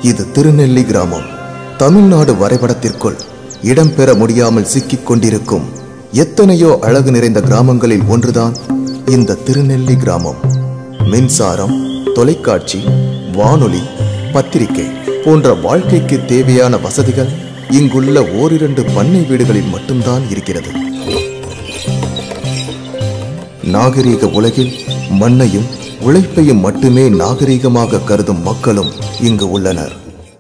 இது திருநெல்லி கிராமம் தமிழ்நாடு வரைபடத்திற்குள் இடம்பெற முடியாமல் சிக்கிக் கொண்டிருக்கும் எத்தனையோ அழகு நிறைந்த கிராமங்களில் ஒன்றுதான் இந்த திருநெல்லி கிராமம் மின்சாரம் தொலைக்காட்சி வானொலி பத்திரிகை போன்ற வாழ்க்கைக்கு தேவையான வசதிகள் இங்குள்ள ஓரிரண்டு பண்ணை வீடுகளில் மட்டும்தான் இருக்கிறது நாகரீக உலகில் மண்ணையும் உழைப்பையும் மட்டுமே நாகரீகமாக கருதும் மக்களும் இங்கு உள்ளனர்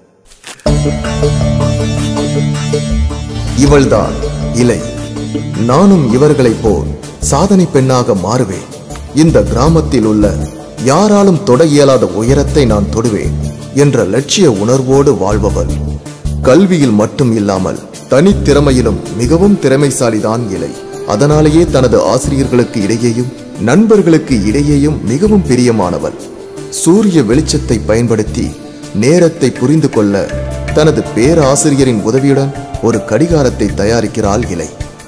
இவள்தான் இலை நானும் இவர்களைப் போல் சாதனை பெண்ணாக மாறுவேன் இந்த கிராமத்தில் உள்ள யாராலும் தொட இயலாத உயரத்தை நான் தொடுவேன் என்ற லட்சிய உணர்வோடு வாழ்பவள் கல்வியில் மட்டும் இல்லாமல் தனித்திறமையிலும் மிகவும் திறமைசாலிதான் இலை அதனாலேயே தனது ஆசிரியர்களுக்கு இடையேயும் நண்பர்களுக்கு இடையேயும் மிகவும் பிரியமானவள் சூரிய வெளிச்சத்தை பயன்படுத்தி நேரத்தை புரிந்து கொள்ள தனது பேராசிரியரின் உதவியுடன் ஒரு கடிகாரத்தை தயாரிக்கிறாள் இலை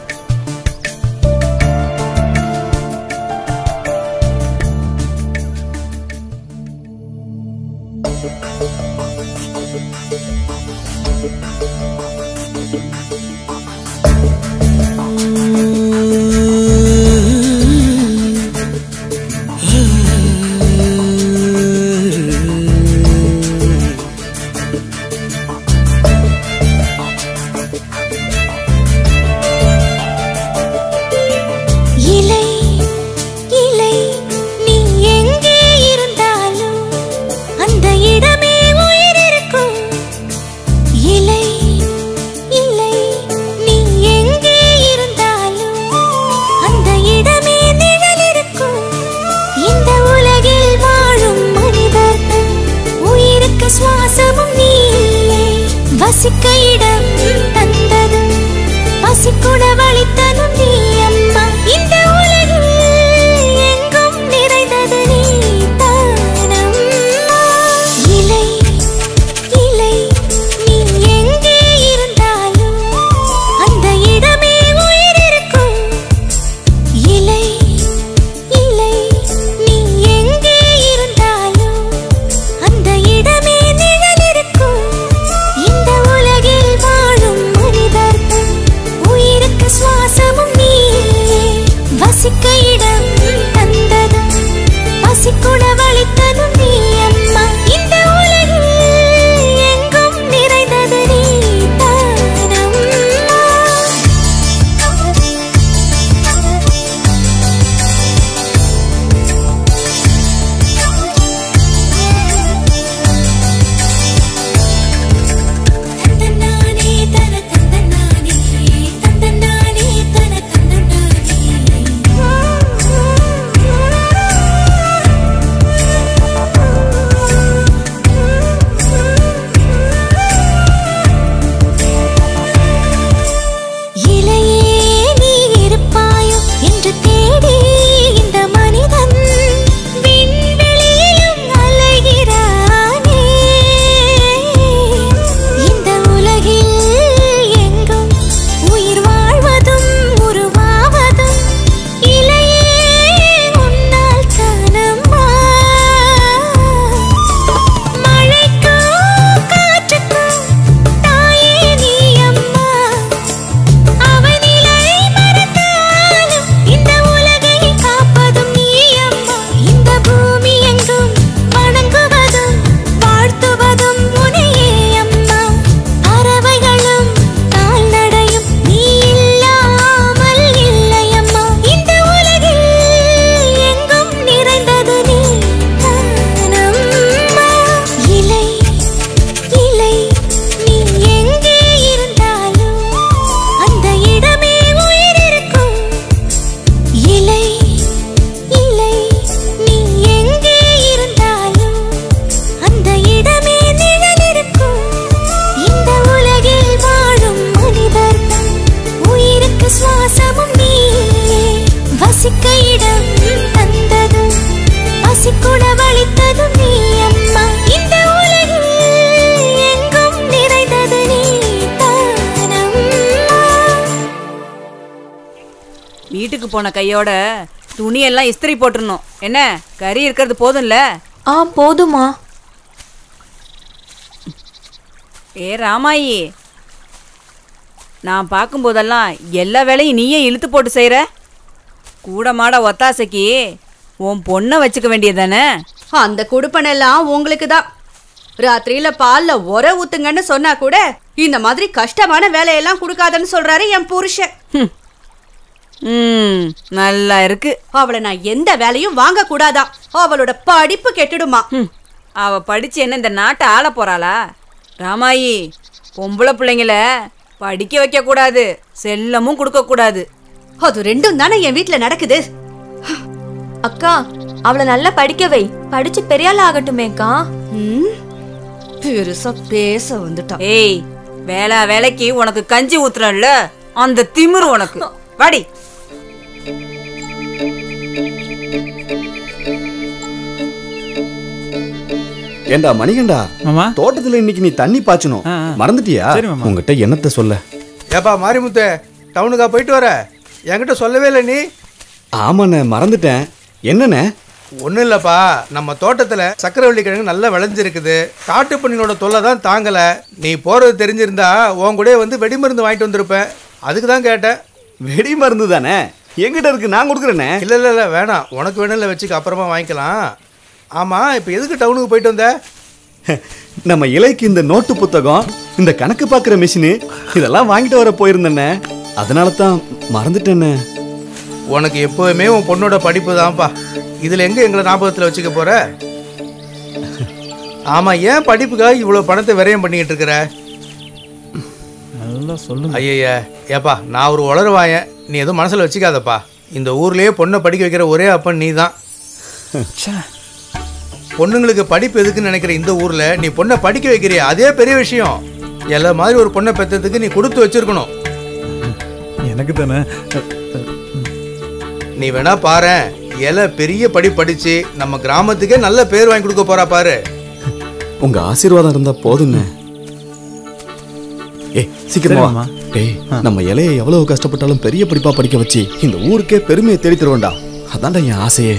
இலை இலை நீ எங்கே இருந்தாலும் அந்த இடமே உயிர் இருக்கும் இலை இலை நீ எங்கே இருந்தாலும் அந்த இடமே நிழல் இருக்கும் இந்த உலகில் வாழும் மனிதர்கள் உயிருக்கு சுவாசமும் நீயே வசிக்க இடம் தந்ததும் பசிக்குட வழித்ததும் நீ அம்மா இந்த உலகில் எங்கும் நிறைந்தது நீ தானம்மா இலை இலை நீ எங்கே இருந்தாலும் அந்த இடமே உயிர் இருக்கும் இலை இலை நீ எங்கே இருந்தாலும் அந்த இடமே நிழல் இருக்கும் இந்த உலகில் வாழும் மனிதர்கள் உயிருக்கு சுவாசமும் நீயே வசிக்க இடம் தந்ததும் பசிக்குட வழித்ததும் நீ அம்மா இந்த உலகில் எங்கும் நிறைந்தது நீ தானம்மா தந்தனானே தன தந்தனானே தந்தனானே தன இலையே நீ இருப்பாயோ என்று தேடி இந்த மனிதன் விண்வெளியிலும் அலைகிறானே இந்த உலகில் எங்கும் உயிர் வாழ்வதும் உருவாவதும் இலையே உன்னால் தானம்மா மழைக்கும் காற்றுக்கும் தாயே நீ அம்மா அவனிலை மறந்தாலும் இந்த உலகை காப்பதும் நீ அம்மா இந்த பூமி எங்கும் வணங்குவதும் வாழ்த்துவதும் உனையே அம்மா பறவைகளும் கால்நடையும் நீ இல்லாமல் இல்லை அம்மா இந்த உலகில் எங்கும் நிறைந்தது நீ தானம்மா இலை இலை நீ எங்கே இருந்தாலும் அந்த இடமே உயிர் இருக்கும் இலை இலை நீ எங்கே இருந்தாலும் அந்த இடமே நிழல் இருக்கும் இந்த உலகில் வாழும் மனிதர்கள் உயிருக்கு சுவாசமும் நீயே வசிக்க இடம் தந்ததும் பசிக்குட வழித்ததும் நீ அம்மா இந்த உலகில் எங்கும் நிறைந்தது நீ தானம்மா வீட்டுக்கு போன கையோட துணியெல்லாம் இஸ்திரி போட்டுறணும் என்ன கறி இருக்கிறது போதும்ல ஆ போதுமா ஏ ராமாயி நான் பார்க்கும்போதெல்லாம் எல்லா வேலையும் நீயே இழுத்து போட்டு செய்கிற கூட மாட ஒத்தாசைக்கு உன் பொண்ணை வச்சுக்க வேண்டியதானே அந்த குடுப்பனெல்லாம் உங்களுக்கு தான் ராத்திரியில பால்ல உர ஊத்துங்கன்னு சொன்னா கூட இந்த மாதிரி கஷ்டமான வேலையெல்லாம் கொடுக்காதன்னு சொல்றாரு என் புருஷன் ம் நல்லா இருக்கு அவளை நான் எந்த வேலையும் வாங்க கூடாதாம் அவளோட படிப்பு கெட்டுடுமா ம், அவ படிச்சு என்ன இந்த நாட்டை ஆள போறாளா ராமாயி பொம்பளை பிள்ளைங்கள படிக்க வைக்க கூடாது செல்லமும் கொடுக்க கூடாது அது ரெண்டும் தானே என் வீட்ல நடக்குது அக்கா அவளை நல்லா படிக்க வை படிச்சு பெரியாள் ஆகட்டுமேக்கா ம், பெருசா பேச வந்துட்டான் ஏய் வேளா வேலைக்கு உனக்கு கஞ்சி ஊத்துறல்ல அந்த திமிரு உனக்கு வாடி ஏண்டா மணிகண்டா மாமா தோட்டத்துல இன்னைக்கு நீ தண்ணி பாய்ச்சணும் ஆ, ஆ. மறந்துட்டியா சரி, மாமா. உங்ககிட்ட என்னத்த சொல்ல ஏப்பா மாரிமுத்து டவுனுக்கா போயிட்டு வர என்கிட்ட சொல்லவே இல்லை நீ ஆமாண்ணே மறந்துட்டேன் என்னண்ணே ஒன்றும் இல்லைப்பா நம்ம தோட்டத்தில் சக்கரவள்ளி கிழங்கு நல்லா விளைஞ்சிருக்குது காட்டு பண்ணினோட தொல்லை தான் தாங்கலை நீ போகிறது தெரிஞ்சிருந்தா உன் கூடயே வந்து வெடிமருந்து வாங்கிட்டு வந்திருப்பேன் அதுக்கு தான் கேட்டேன் வெடி மருந்து தானே எங்கிட்ட இருக்கு நான் கொடுக்குறேனே இல்லை இல்லை இல்லை வேணாம் உனக்கு வேணும் இல்லை வச்சுக்க அப்புறமா வாங்கிக்கலாம் ஆமாம் இப்போ எதுக்கு டவுனுக்கு போயிட்டு வந்த நம்ம இலைக்கு இந்த நோட்டு புத்தகம் இந்த கணக்கு பார்க்குற மிஷினு இதெல்லாம் வாங்கிட்டு வர போயிருந்தேண்ணே அதனால தான் மறந்துட்டேண்ணே உனக்கு எப்போவுமே உன் பொண்ணோட படிப்பு தான்ப்பா இதில் எங்கே எங்களை ஞாபகத்தில் வச்சுக்க போகிற ஆமாம் ஏன் படிப்புக்காக இவ்வளோ பணத்தை விரயம் பண்ணிக்கிட்டு இருக்கிற நல்லா சொல்லுங்க ஐயய்யா ஏப்பா நான் ஒரு உளருவாயன் நீ எதுவும் மனசில் வச்சுக்காதப்பா இந்த ஊர்லயே பொண்ணை படிக்க வைக்கிற ஒரே அப்பன் நீ தான் ச்சே. பொண்ணுங்களுக்கு படிப்பு எதுக்குன்னு நினைக்கிற இந்த ஊர்ல நீ பொண்ணை படிக்க வைக்கிறிய அதே பெரிய விஷயம் எல்லா மாதிரி ஒரு பொண்ணை பெற்றதுக்கு நீ கொடுத்து வச்சிருக்கணும் எனக்கு தானே நீ வேணா பாரேன் எல பெரிய படி படிச்சு நம்ம கிராமத்துக்கே நல்ல பேர் வாங்கி கொடுக்க போறா பாரு உங்க ஆசீர்வாதம் இருந்தா போதுங்க ஏய் சீக்கிரமா சரிம்மா. வா. டேய் நம்ம இலைய எவ்வளவு கஷ்டப்பட்டாலும் பெரிய படிப்பா படிக்க வச்சு இந்த ஊருக்கே பெருமையை தேடி தருவோம்டா அதான்டா என் ஆசையே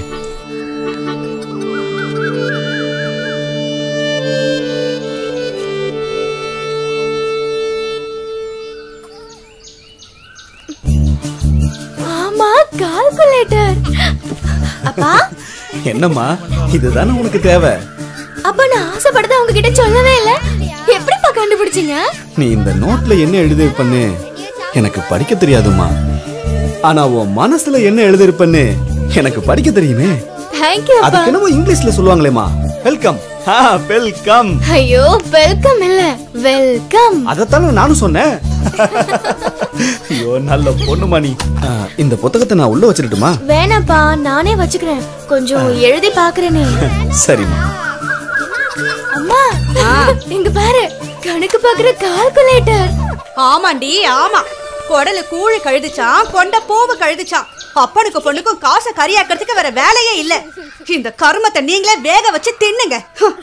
ஆமா கால்குலேட்டர் அப்பா என்னம்மா இதுதானே உனக்கு தேவை அப்பா நான் ஆசைப்பட்டதை உங்ககிட்ட சொல்லவே இல்ல எப்படிப்பா கண்டுபிடிச்சீங்க நீ இந்த நோட்ல என்ன எழுதியிருப்பன்னு எனக்கு படிக்க தெரியாதும்மா ஆனா உன் மனசுல என்ன எழுதியிருப்பன்னு எனக்கு படிக்க தெரியுமே தேங்க்யூ அப்பா அதுக்கு என்னமோ இங்கிலீஷ்ல சொல்லுவாங்களேம்மா வெல்கம் ஆ வெல்கம் ஐயோ வெல்கம் இல்ல வெல்கம் அதைத்தானே நானும் சொன்னேன் ஐயோ நல்ல பொண்ணுமா நீ ஆ, இந்த புத்தகத்தை நான் உள்ள வச்சிருட்டுமா வேணாப்பா நானே வச்சுக்கிறேன் கொஞ்சம் எழுதி பாக்குறேனே சரிம்மா அம்மா இங்க பாரு கணக்கு பாக்குற கால்குலேட்டர் ஆமாண்டி ஆமா குடலு கூழு கழுதுச்சான் கொண்ட பூவு கழுதுச்சான் அப்பனுக்கு பொண்ணுக்கும் காசை கரியாக்கிறதுக்கு வேற வேலையே இல்ல இந்த கருமத்தை நீங்களே வேக வச்சு தின்னுங்க ஹம்.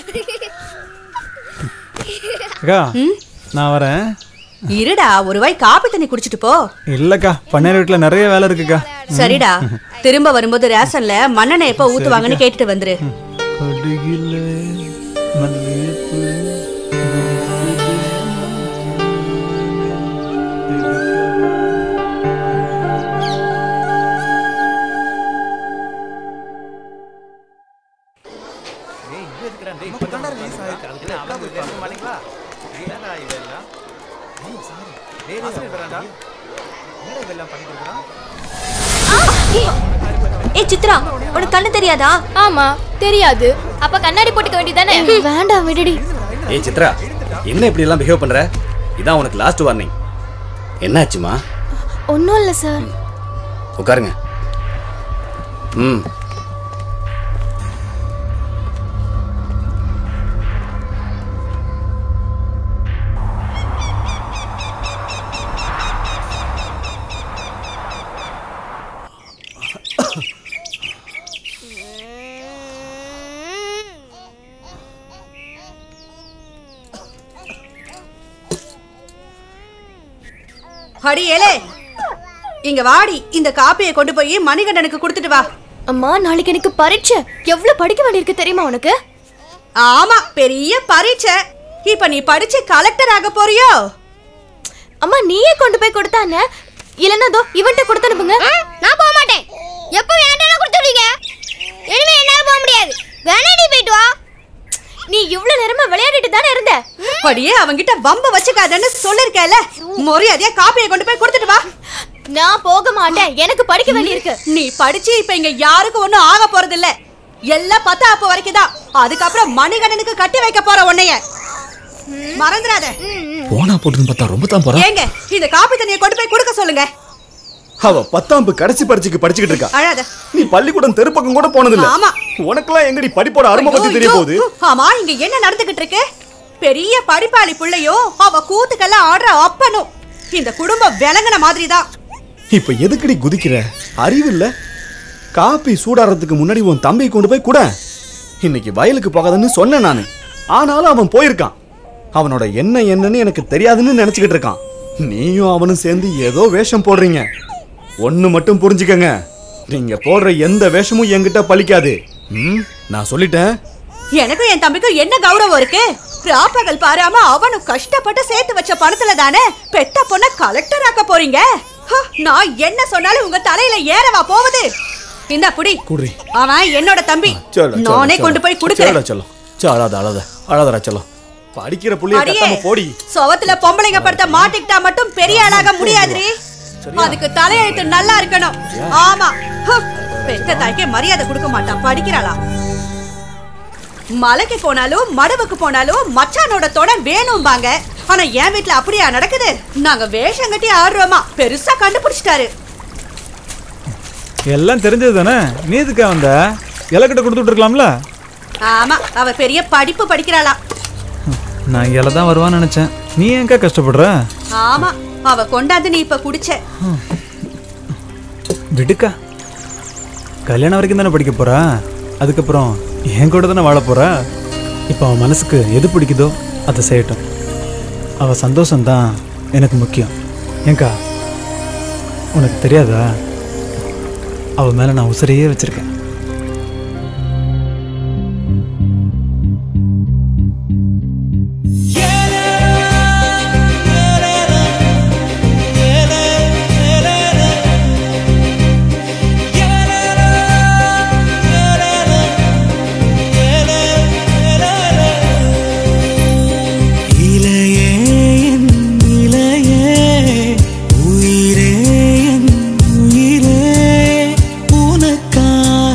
அக்கா நான் வரேன் இருடா ஒரு வாய் காப்பி தண்ணி குடிச்சிட்டு போ இல்லக்கா பண்ணையார் வீட்டுல நிறைய வேலை இருக்குக்கா சரிடா திரும்ப வரும்போது ரேஷன்ல மண்ணெண்ணெய் எப்போ ஊத்துவாங்கன்னு கேட்டுட்டு வந்துரு கடுகில மல்லிகைப்பூ ஏ சித்ரா உனக்கு கண்ணு தெரியாதா ஆமா தெரியாது அப்ப கண்ணாடி போட்டுக்க வேண்டியதானே வேண்டாம் விடுடி ஏய் சித்ரா என்ன இப்படி எல்லாம் பிஹேவ் பண்ற இதான் உனக்கு லாஸ்ட் வார்னிங் என்னாச்சுமா ஒன்றும் இல்லை சார் உட்காருங்க ம் அடி ஏலே இங்க வாடி இந்த காப்பியை கொண்டு போய் மணிகண்டனுக்கு கொடுத்துட்டு வா அம்மா நாளைக்கு எனக்கு பரீட்சை எவ்வளவு படிக்க வேண்டியிருக்கு தெரியுமா உனக்கு ஆமா பெரிய பரீட்சை இப்ப நீ படிச்சு கலெக்டர் ஆக போறியோ அம்மா நீயே கொண்டு போய் கொடுத்தானே இல்லைன்னா தோ இவன்ட்ட கொடுத்து அனுப்புங்க நான் போக மாட்டேன் எப்போ வேண்டாம் கொடுத்துருவீங்க இனிமே என்னால போக முடியாது வேணா நீ போயிட்டு வா நீ இவ்ளோ நேரமா விளையாடிட்டு தானே இருந்த படியே அவங்கிட்ட வம்ப வச்சுக்காதன்னு சொல்லிருக்கேல மரியாதையா காப்பியை கொண்டு போய் கொடுத்துட்டு வா நான் போக மாட்டேன் எனக்கு படிக்க வேண்டியிருக்கு நீ படிச்சு இப்ப இங்க யாருக்கும் ஒண்ணும் ஆக போறது இல்ல எல்லாம் பத்தா அப்ப வரைக்கும் தான் அதுக்கப்புறம் மணிகண்டனுக்கு கட்டி வைக்க போற உன்னைய மறந்துடாத போனா போட்டுன்னு பார்த்தா ரொம்ப தான் போறா ஏங்க இந்த காப்பி தண்ணியை கொண்டு போய் கொடுக்க சொல்லுங்க அவ பத்தாம்பு கடைசி பரீட்சைக்கு படிச்சுக்கிட்டு இருக்கா அழாத நீ பள்ளிக்கூடம் தெருப்பக்கம் கூட போனதில்ல ஆமா. உனக்கெல்லாம் எங்கடி படிப்போட அருமை பத்தி தெரிய ஐயோ, போகுது ஐயோ, ஆமா இங்க என்ன நடந்துகிட்டு இருக்கு பெரிய படிப்பாளி பிள்ளையும் அவ கூத்துக்கெல்லாம் ஆடுற அப்பனும் இந்த குடும்பம் விளங்குன மாதிரி தான் இப்ப எதுக்குடி குதிக்கிற அறிவு இல்ல காப்பி சூடாறதுக்கு முன்னாடி உன் தம்பி கொண்டு போய் கூட இன்னைக்கு வயலுக்கு போகாதன்னு சொன்னேன் நானு ஆனாலும் அவன் போயிருக்கான் அவனோட என்ன என்னன்னு எனக்கு தெரியாதுன்னு நினைச்சுக்கிட்டு இருக்கான் நீயும் அவனும் சேர்ந்து ஏதோ வேஷம் போடுறீங்க ஒண்ணு மட்டும் புரிஞ்சுக்கங்க நீங்க போடுற எந்த வேஷமும் என்கிட்ட பலிக்காது ம் நான் சொல்லிட்டேன் எனக்கும் என் தம்பிக்கும் என்ன கௌரவம் இருக்கு ராப்பகல் பாராம அவனும் கஷ்டப்பட்டு சேர்த்து வச்ச பணத்துல தானே பெத்த பொண்ண கலெக்டர் ஆக்க போறீங்க ஹ, நான் என்ன சொன்னாலும் உங்க தலையில ஏறவா போகுது இந்த புடி குடி. அவன் என்னோட தம்பி சொல்ல, சொல்ல, நானே சொல்ல. கொண்டு போய் சொல்ல, கொடுக்கிறேன் சொல்ல. சே, அழாத அழாத அழாதடா சொல்லம் படிக்கிற புள்ளைய அடியே, கத்தாம போடி சுவத்துல பொம்பளைங்க படுத்த மாட்டிக்கிட்டா மட்டும் பெரிய ஆளாக முடியாதுரி அதுக்கு தலையெழுத்து நல்லா இருக்கணும் ஆமா ஹ, பெத்த தாய்க்கே மரியாதை கொடுக்க மாட்டான் படிக்கிறாளா மலைக்கு போனாலும் மடுவுக்கு போனாலும் மச்சானோட தொட வேணும்பாங்க ஆனா என் வீட்ல அப்படியா நடக்குது நாங்க வேஷம் கட்டி ஆடுறோமா பெருசா கண்டுபிடிச்சிட்டாரு எல்லாம் தெரிஞ்சது தானே நீ எதுக்கா வந்த இலக்கிட்ட கொடுத்துட்டு இருக்கலாம்ல ஆமா அவ பெரிய படிப்பு படிக்கிறாளா நான் இலை தான் வருவான்னு நினைச்சேன் நீ ஏன்க்கா கஷ்டப்படுற ஆமா அவ கொண்டாந்து நீ இப்ப குடிச்ச விடுக்கா கல்யாணம் வரைக்கும் தானே படிக்க போறா அதுக்கப்புறம் என் கூட தானே வாழ போறா இப்போ அவன் மனசுக்கு எது பிடிக்குதோ அதை செய்யட்டும் அவ சந்தோஷம்தான் எனக்கு முக்கியம் ஏங்கா உனக்கு தெரியாதா அவ மேல நான் உசிரையே வச்சிருக்கேன் இலையே என் இலையே உயிரே என் உயிரே உனக்காக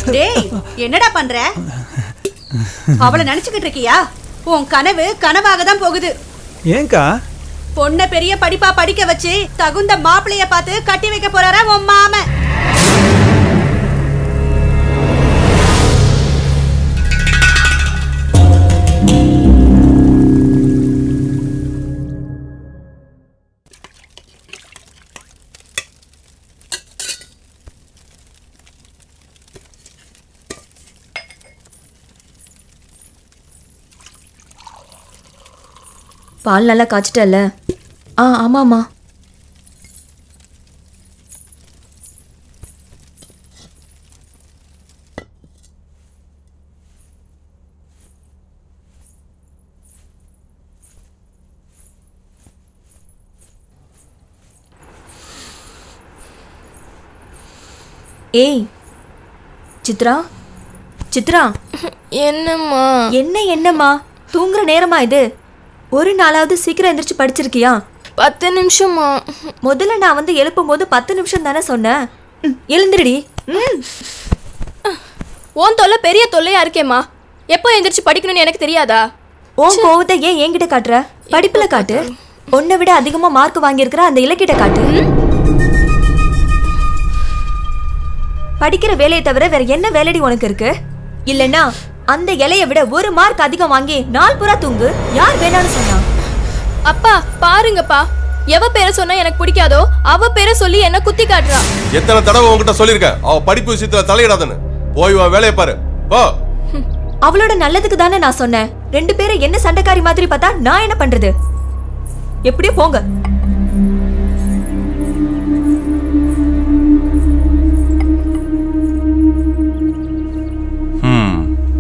டேய் என்னடா பண்ற அவளை நினைச்சுக்கிட்டு இருக்கியா உன் கனவு கனவாக தான் போகுது ஏன்க்கா பொண்ண பெரிய படிப்பா படிக்க வச்சு தகுந்த மாப்பிளைய பார்த்து கட்டி வைக்க போறாரா உன் மாமன் பால் நல்லா காய்ச்சிட்டல்ல ஆ ஆமாம்மா ஏய் சித்ரா சித்ரா என்னம்மா என்ன என்னம்மா தூங்குற நேரமா இது ஒரு நாளாவது சீக்கிரம் எந்திரிச்சு படிச்சிருக்கியா பத்து நிமிஷமா முதல்ல நான் வந்து எழுப்பும் போது பத்து நிமிஷம் தானே சொன்னேன் ம், எழுந்திருடி ம் உன் தொல்லை பெரிய தொல்லையா இருக்கேம்மா எப்போ எந்திரிச்சு படிக்கணும்னு எனக்கு தெரியாதா உன் கோவத்தை ஏன் என்கிட்ட காட்டுற படிப்புல காட்டு உன்னை விட அதிகமா மார்க் வாங்கியிருக்கிற அந்த இலக்கிட்ட காட்டு படிக்கிற வேலையை தவிர வேற என்ன வேலைடி உனக்கு இருக்கு இல்லனா அந்த இலைய விட ஒரு மார்க் அதிகம் வாங்கி நாள் பூரா தூங்கு யார் வேணாம்னு சொன்னா அப்பா பாருங்கப்பா எவ பேரை சொன்னா எனக்கு பிடிக்காதோ அவ பேரை சொல்லி என்ன குத்தி காட்டுறா எத்தனை தடவை உன்கிட்ட சொல்லியிருக்கேன் அவ படிப்பு விஷயத்துல தலையிடாதன்னு போய் உன் வேலையை பாரு போ அவளோட நல்லதுக்கு தானே நான் சொன்னேன் ரெண்டு பேரும் என்ன சண்டைக்காரி மாதிரி பார்த்தா நான் என்ன பண்றது எப்படியோ போங்க ம்.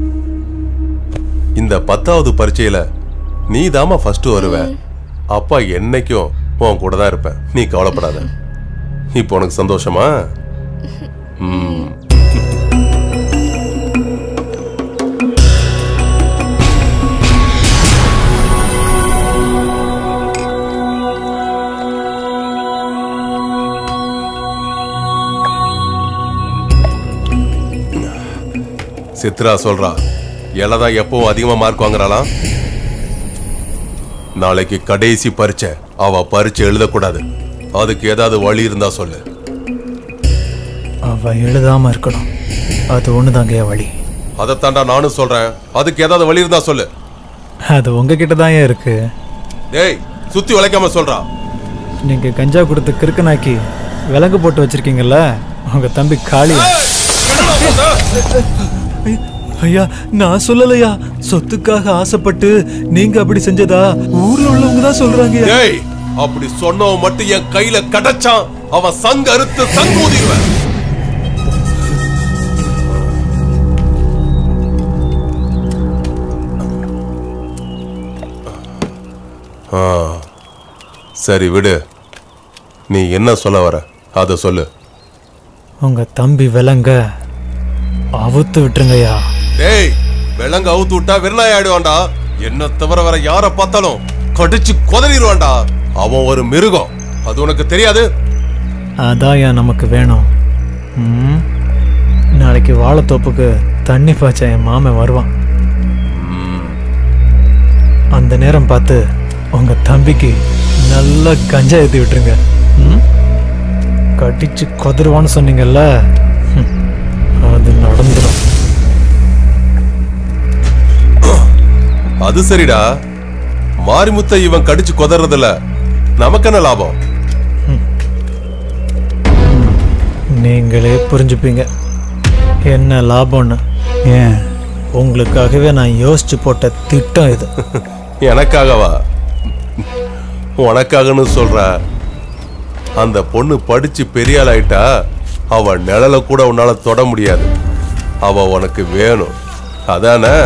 இந்த பத்தாவது பரீட்சையில நீ தாமா ஃபர்ஸ்ட் வருவ அப்பா என்னைக்கும் உன் கூட தான் இருப்பேன் நீ கவலைப்படாத இப்போ உனக்கு சந்தோஷமா ம் சித்ரா சொல்றா இலை தான் எப்பவும் அதிகமா மார்க் வாங்குறாளாம் நாளைக்கு கடைசி பரீட்சை அவ பரீட்சை எழுதக்கூடாது அதுக்கு ஏதாவது வழி இருந்தா சொல்லு அவ எழுதாம இருக்கணும் அது ஒண்ணுதாங்க வழி அதைத்தாண்டா நானும் சொல்றேன் அதுக்கு ஏதாவது வழி இருந்தா சொல்லு அது உங்ககிட்ட தான் இருக்கு டேய் சுத்தி உழைக்காம சொல்றா நீங்க கஞ்சா கொடுத்து கிறுக்கனாக்கி விலங்கு போட்டு வச்சிருக்கீங்கல்ல உங்க தம்பி காளி ஐயா நான் சொல்லலையா சொத்துக்காக ஆசைப்பட்டு நீங்க அப்படி செஞ்சதா ஊர்ல உள்ளவங்க தான் சொல்றாங்க டேய் அப்படி சொன்னவன் மட்டும் என் கையில கிடைச்சான் அவன் சங்க அறுத்து சங்க ஊதிடுவேன் ஆ, சரி விடு நீ என்ன சொல்ல வர அதை சொல்லு உங்க தம்பி விலங்க அவுத்து விட்டுருங்கய்யா டேய் விலங்கு அவுத்து விட்டா வெறுநாய் ஆயிடுவான்டா என்ன தவிர வேற யார பார்த்தாலும் கடிச்சு கொதறிடுவான்டா அவன் ஒரு மிருகம் அது உனக்கு தெரியாது அதான் ஏன் நமக்கு வேணும் ம்? நாளைக்கு வாழைத்தோப்புக்கு தண்ணி பாய்ச்ச என் மாமன் வருவான் அந்த நேரம் பார்த்து உங்க தம்பிக்கு நல்லா கஞ்சா ஏற்றி விட்டுருங்க ம்? கடிச்சு கொதருவான்னு சொன்னீங்கல்ல ம், அது நடந்துடும் அது சரிடா மாரிமுத்த இவன் கடிச்சு கொதறதுல நமக்கு என்ன லாபம் நீங்களே புரிஞ்சுப்பீங்க என்ன லாபம்னு ஏன் உங்களுக்காகவே நான் யோசிச்சு போட்ட திட்டம் இது எனக்காகவா உனக்காகன்னு சொல்ற அந்த பொண்ணு படிச்சு பெரிய ஆள் ஆயிட்டா அவ நிழல கூட உன்னால தொட முடியாது அவ உனக்கு வேணும் அதானே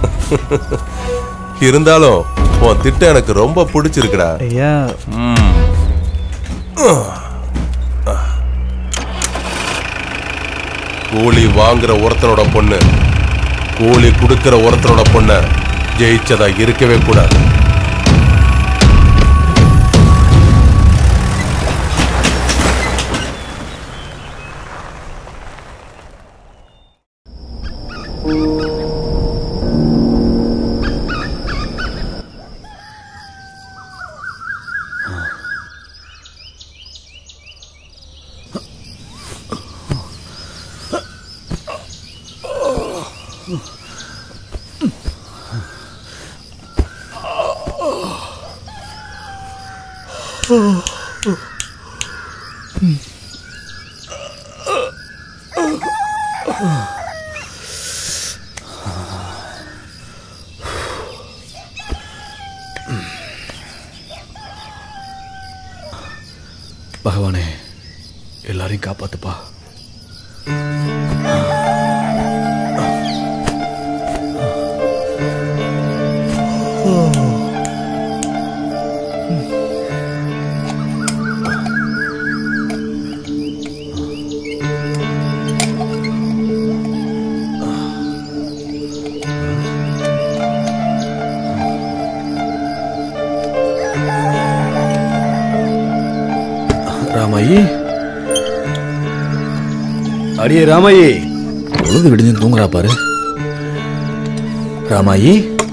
இருந்தாலும் உன் திட்டம் எனக்கு ரொம்ப பிடிச்சிருக்குடா ஐயா ம். கூலி வாங்குற ஒருத்தனோட பொண்ணு கூலி கொடுக்கிற ஒருத்தனோட பொண்ண ஜெயிச்சதா இருக்கவே கூடாது பகவானே எல்லாரையும் காப்பாத்துப்பா ராமாயி அடியே ராமாயி பொழுது விடிஞ்சு தூங்குறா பாரு ராமாயி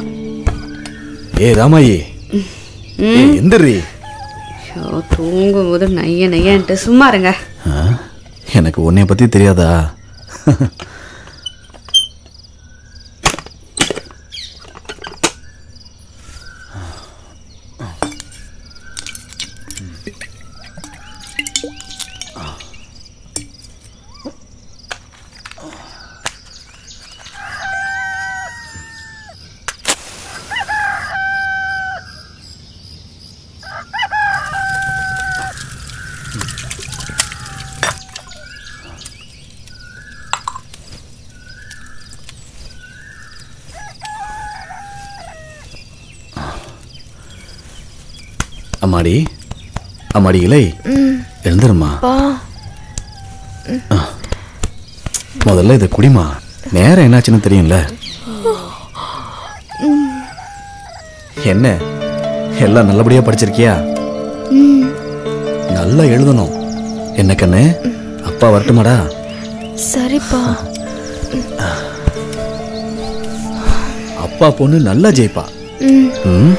ஏ ராமாயி ஏய், எந்திரி ஐயோ தூங்கும் போது நைய நையன்ட்டு சும்மா இருங்க ஆ, எனக்கு உன்னைய பத்தி தெரியாதா அம்மாடி அம்மாடி இலை எழுந்துருமா முதல்ல இதை குடிமா நேரம் என்னாச்சுன்னு தெரியும்ல என்ன எல்லாம் நல்லபடியா படிச்சிருக்கியா நல்லா எழுதணும் என்ன கண்ணு அப்பா வரட்டுமாடா சரிப்பா அப்பா பொண்ணு நல்லா ஜெயிப்பா ம் ம்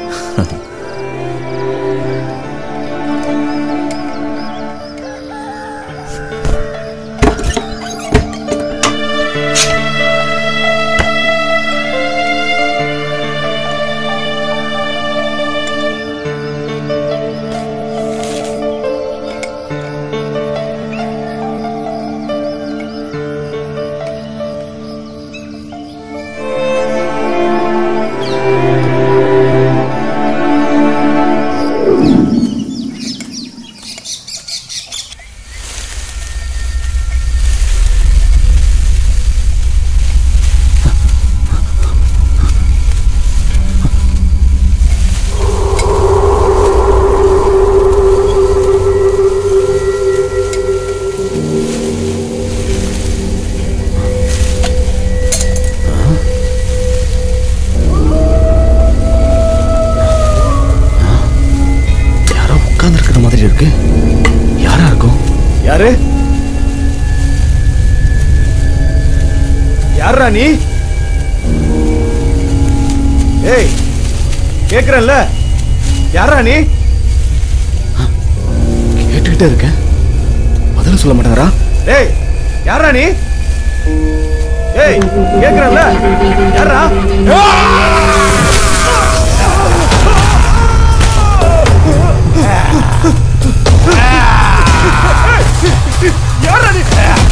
யாரோ உட்கார்ந்து இருக்கிற மாதிரி இருக்கு யாரா இருக்கும் யாரு யாரா நீ ஏய் கேக்குறல்ல யாரா நீ கேட்டுக்கிட்டே இருக்கேன் பதில் சொல்ல மாட்டேங்கிறா ஏய் யாரா நீ ஏய் கேக்குறல்ல யாரா யாரா நீ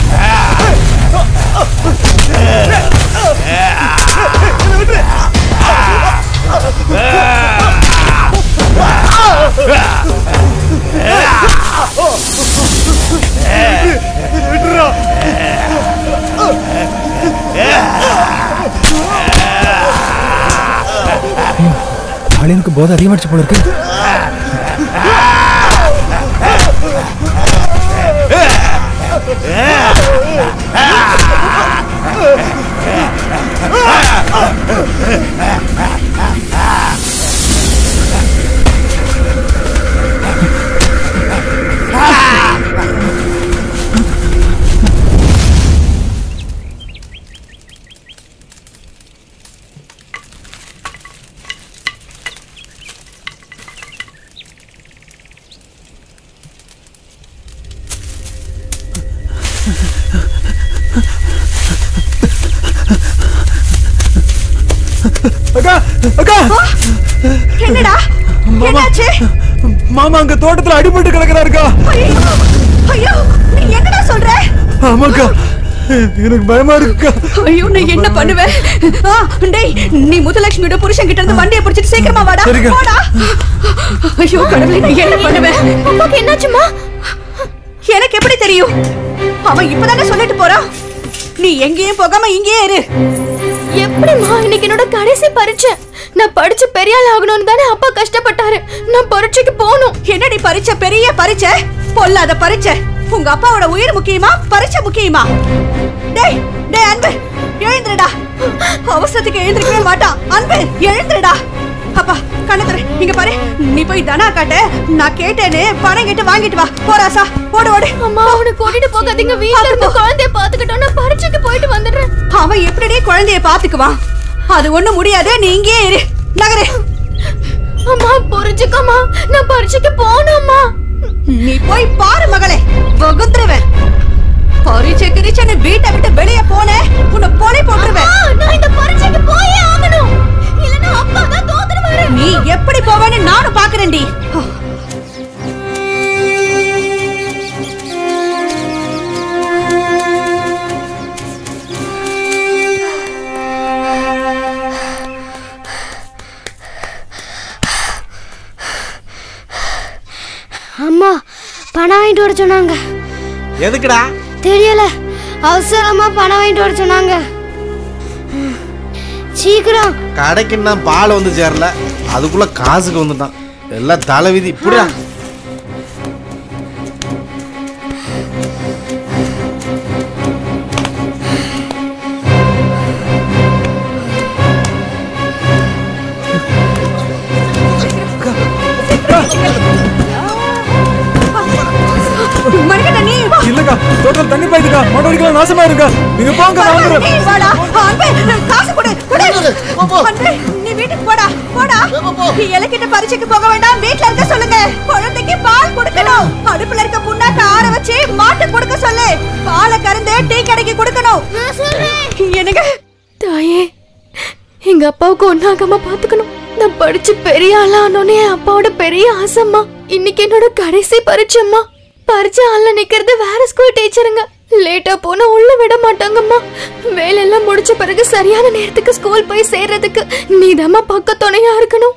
அழியனுக்கு போதை அதிகமாகிடுச்சு போல இருக்கு அக்கா அக்கா என்னடா என்னாச்சு மாமா அங்க தோட்டத்துல அடிபட்டு கிடக்குறாருக்கா ஐயோ ஐயோ நீ என்னடா சொல்ற ஆமாக்கா எனக்கு பயமா இருக்குக்கா ஐயோ நான் என்ன பண்ணுவேன் ஆ, டேய் நீ முத்துலட்சுமியோட புருஷன் கிட்ட இருந்து வண்டியை பிடிச்சிட்டு சீக்கிரமா வாடா சரிங்க. போடா ஐயோ கடவுளே நான் என்ன பண்ணுவேன் அப்பாக்கு என்னாச்சுமா எனக்கு எப்படி தெரியும் அவன் இப்பதானே சொல்லிட்டு போறான் நீ எங்கேயும் போகாம இங்கேயே இரு எப்படிம்மா இன்னைக்கு என்னோட கடைசி பரீட்சை நான் படிச்சு பெரிய ஆள் ஆகணும்னு தானே அப்பா கஷ்டப்பட்டாரு நான் பரீட்சைக்கு போகணும் என்னடி பரீட்சை பெரிய பரீட்சை பொல்லாத பரீட்சை உங்க அப்பாவோட உயிர் முக்கியமா பரீட்சை முக்கியமா டேய் டேய் அன்பு எழுந்துடா அவசரத்துக்கு எழுந்திருக்கவே மாட்டான் அன்பு எழுந்துடா அப்பா கண்ணத்துற இங்க பாரு நீ போய் தனா காட்ட நான் கேட்டேன்னு பணம் கேட்டு வாங்கிட்டு வா போராசா ஓடு ஓடு அம்மா அவனை கூட்டிட்டு போகாதீங்க வீட்ல இருந்து குழந்தைய பாத்துக்கிட்டோம் நான் பரீட்சைக்கு போயிட்டு வந்துடுறேன் அவன் எப்படிடே குழந்தைய பாத்துக்குவான் அது ஒண்ணும் முடியாது நீ இங்கே இரு நகரு அம்மா புரிஞ்சுக்கம்மா நான் பரீட்சைக்கு போகணும்மா நீ போய் பாரு மகளே வகுந்துருவேன் பரீட்சை கிரிச்சன்னு வீட்டை விட்டு வெளியே போன உன்னை போனே போட்டுருவேன் நான் இந்த பரீட்சைக்கு போயே ஆகணும் இல்லனா அப்பா தான் தோத்துடுவாரு நீ எப்படி போவேன்னு நானும் பாக்குறேன்டி அம்மா பணம் வாங்கிட்டு வர சொன்னாங்க எதுக்குடா தெரியல அவசரமா பணம் வாங்கிட்டு வர சொன்னாங்க சீக்கிரம் கடைக்கு இன்னும் பால் வந்து சேரல அதுக்குள்ள காசுக்கு வந்துட்டான் எல்லாம் தலைவிதி இப்படியா மணிகண்ட நீ வா இல்லக்கா தோட்டத்தில் தண்ணி பாய்க்குக்கா மண்டவடிக்கலாம் நாசமா இருக்கா நீங்க போங்க நான் நீ வந்துடுறேன் வாடா அன்பே காசு கொடு கொடு அன்பே நீ வீட்டுக்கு போடா போடா நீ இலக்கிட்ட பரீட்சைக்கு போக வேண்டாம் வீட்ல இருக்க சொல்லுங்க குழந்தைக்கு பால் கொடுக்கணும் அடுப்புல இருக்க புண்ணாக்க ஆற வச்சு மாட்டு கொடுக்க சொல்லு பாலை கறந்து டீ கடைக்கு கொடுக்கணும் என்னங்க தாயே எங்க அப்பாவுக்கு ஒன்னாகாம பாத்துக்கணும் நான் படிச்சு பெரிய ஆளானோனே என் அப்பாவோட பெரிய ஆசைம்மா இன்னைக்கு என்னோட கடைசி பரீட்சைம்மா பரீட்சை ஆள்ல நிக்கிறது வேற ஸ்கூல் டீச்சருங்க லேட்டா போனா உள்ள விட மாட்டாங்கம்மா வேலையெல்லாம் முடிச்ச பிறகு சரியான நேரத்துக்கு ஸ்கூல் போய் சேர்றதுக்கு நீதாம்மா பக்க துணையா இருக்கணும்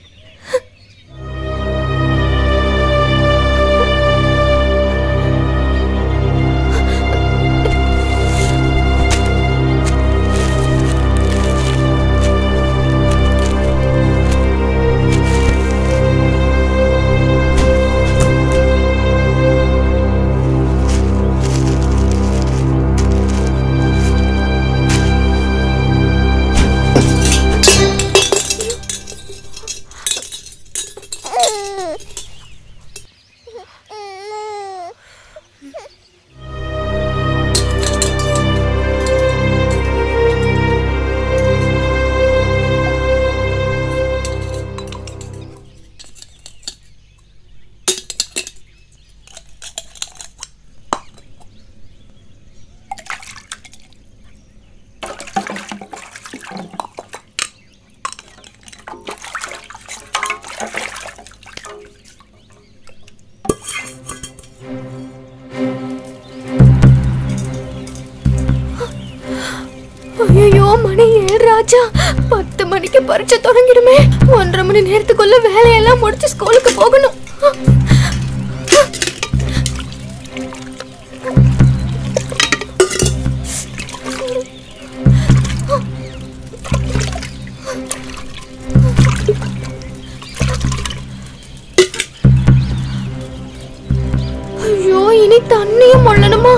ஐயோ மணி ஏழு ராஜா பத்து மணிக்கு பரீட்சை தொடங்கிடுமே ஒன்றரை மணி நேரத்துக்குள்ள வேலையெல்லாம் முடிச்சு ஸ்கூலுக்கு போகணும் ஐயோ இனி தண்ணியும் மொள்ளணுமா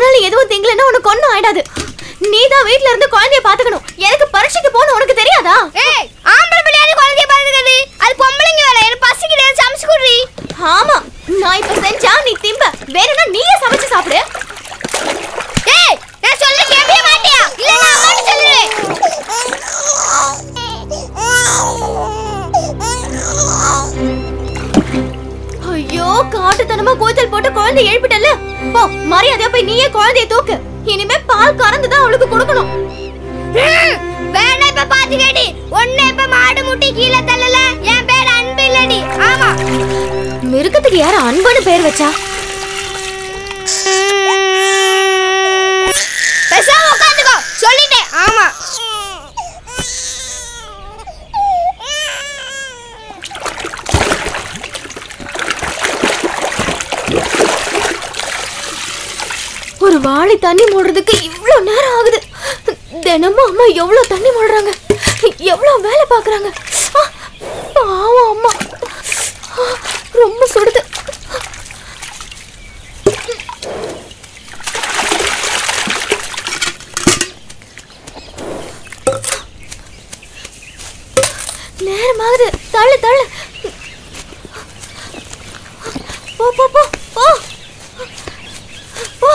போனாலும் எதுவும் திங்கலன்னா உனக்கு ஒண்ணும் ஆயிடாது நீ தான் வீட்ல இருந்து குழந்தைய பாத்துக்கணும் எனக்கு பரீட்சைக்கு போன உனக்கு தெரியாதா ஏய் ஆம்பளை பிள்ளையாரு குழந்தைய பாத்துக்கிறது அது பொம்பளைங்க வேலை எனக்கு பசிக்குது சமைச்சு குடுறி ஆமா நான் இப்ப செஞ்சா நீ திம்ப வேணும்னா நீயே சமைச்சு சாப்பிடு ஏய் நான் சொல்ல கேட்கவே மாட்டியா இல்ல நான் அம்மாட்ட சொல்லுவேன் ஐயோ காட்டுத்தனமா கூச்சல் போட்டு குழந்தை எழுப்பிட்டல போ மரியாதையா போய் நீயே குழந்தைய தூக்கு இனிமே பால் கறந்து தான் அவளுக்கு கொடுக்கணும் ம், வேணா இப்ப பாத்துக்கடி ஒண்ணு இப்ப மாடு முட்டி கீழே தள்ளல என் பேர் அன்பு இல்லடி ஆமா மிருகத்துக்கு யார் அன்புன்னு பேர் வச்சா பேசாம உட்காந்துக்கோ சொல்லிட்டேன் ஆமா ஒரு வாளி தண்ணி மூடுறதுக்கு இவ்ளோ நேரம் ஆகுது தினமும் அம்மா எவ்வளவு தண்ணி மூடுறாங்க எவ்வளவு வேலை பார்க்கறாங்க ஆ, பாவம் அம்மா ஆ, ரொம்ப சுடுது நேரமாகுது தள்ளு தள்ளு போ போ போ போ போ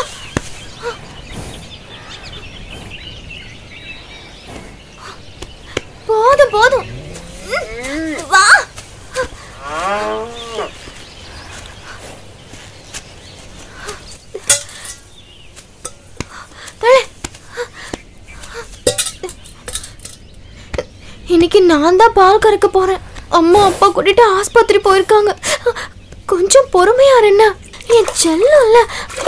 போதும் போதும் ம், வா தள்ளு. இன்னைக்கு நான் தான் பால் கறக்க போறேன் அம்மா அப்பா கூட்டிட்டு ஆஸ்பத்திரி போயிருக்காங்க கொஞ்சம் பொறுமையா இரு என்ன என் செல்லம்ல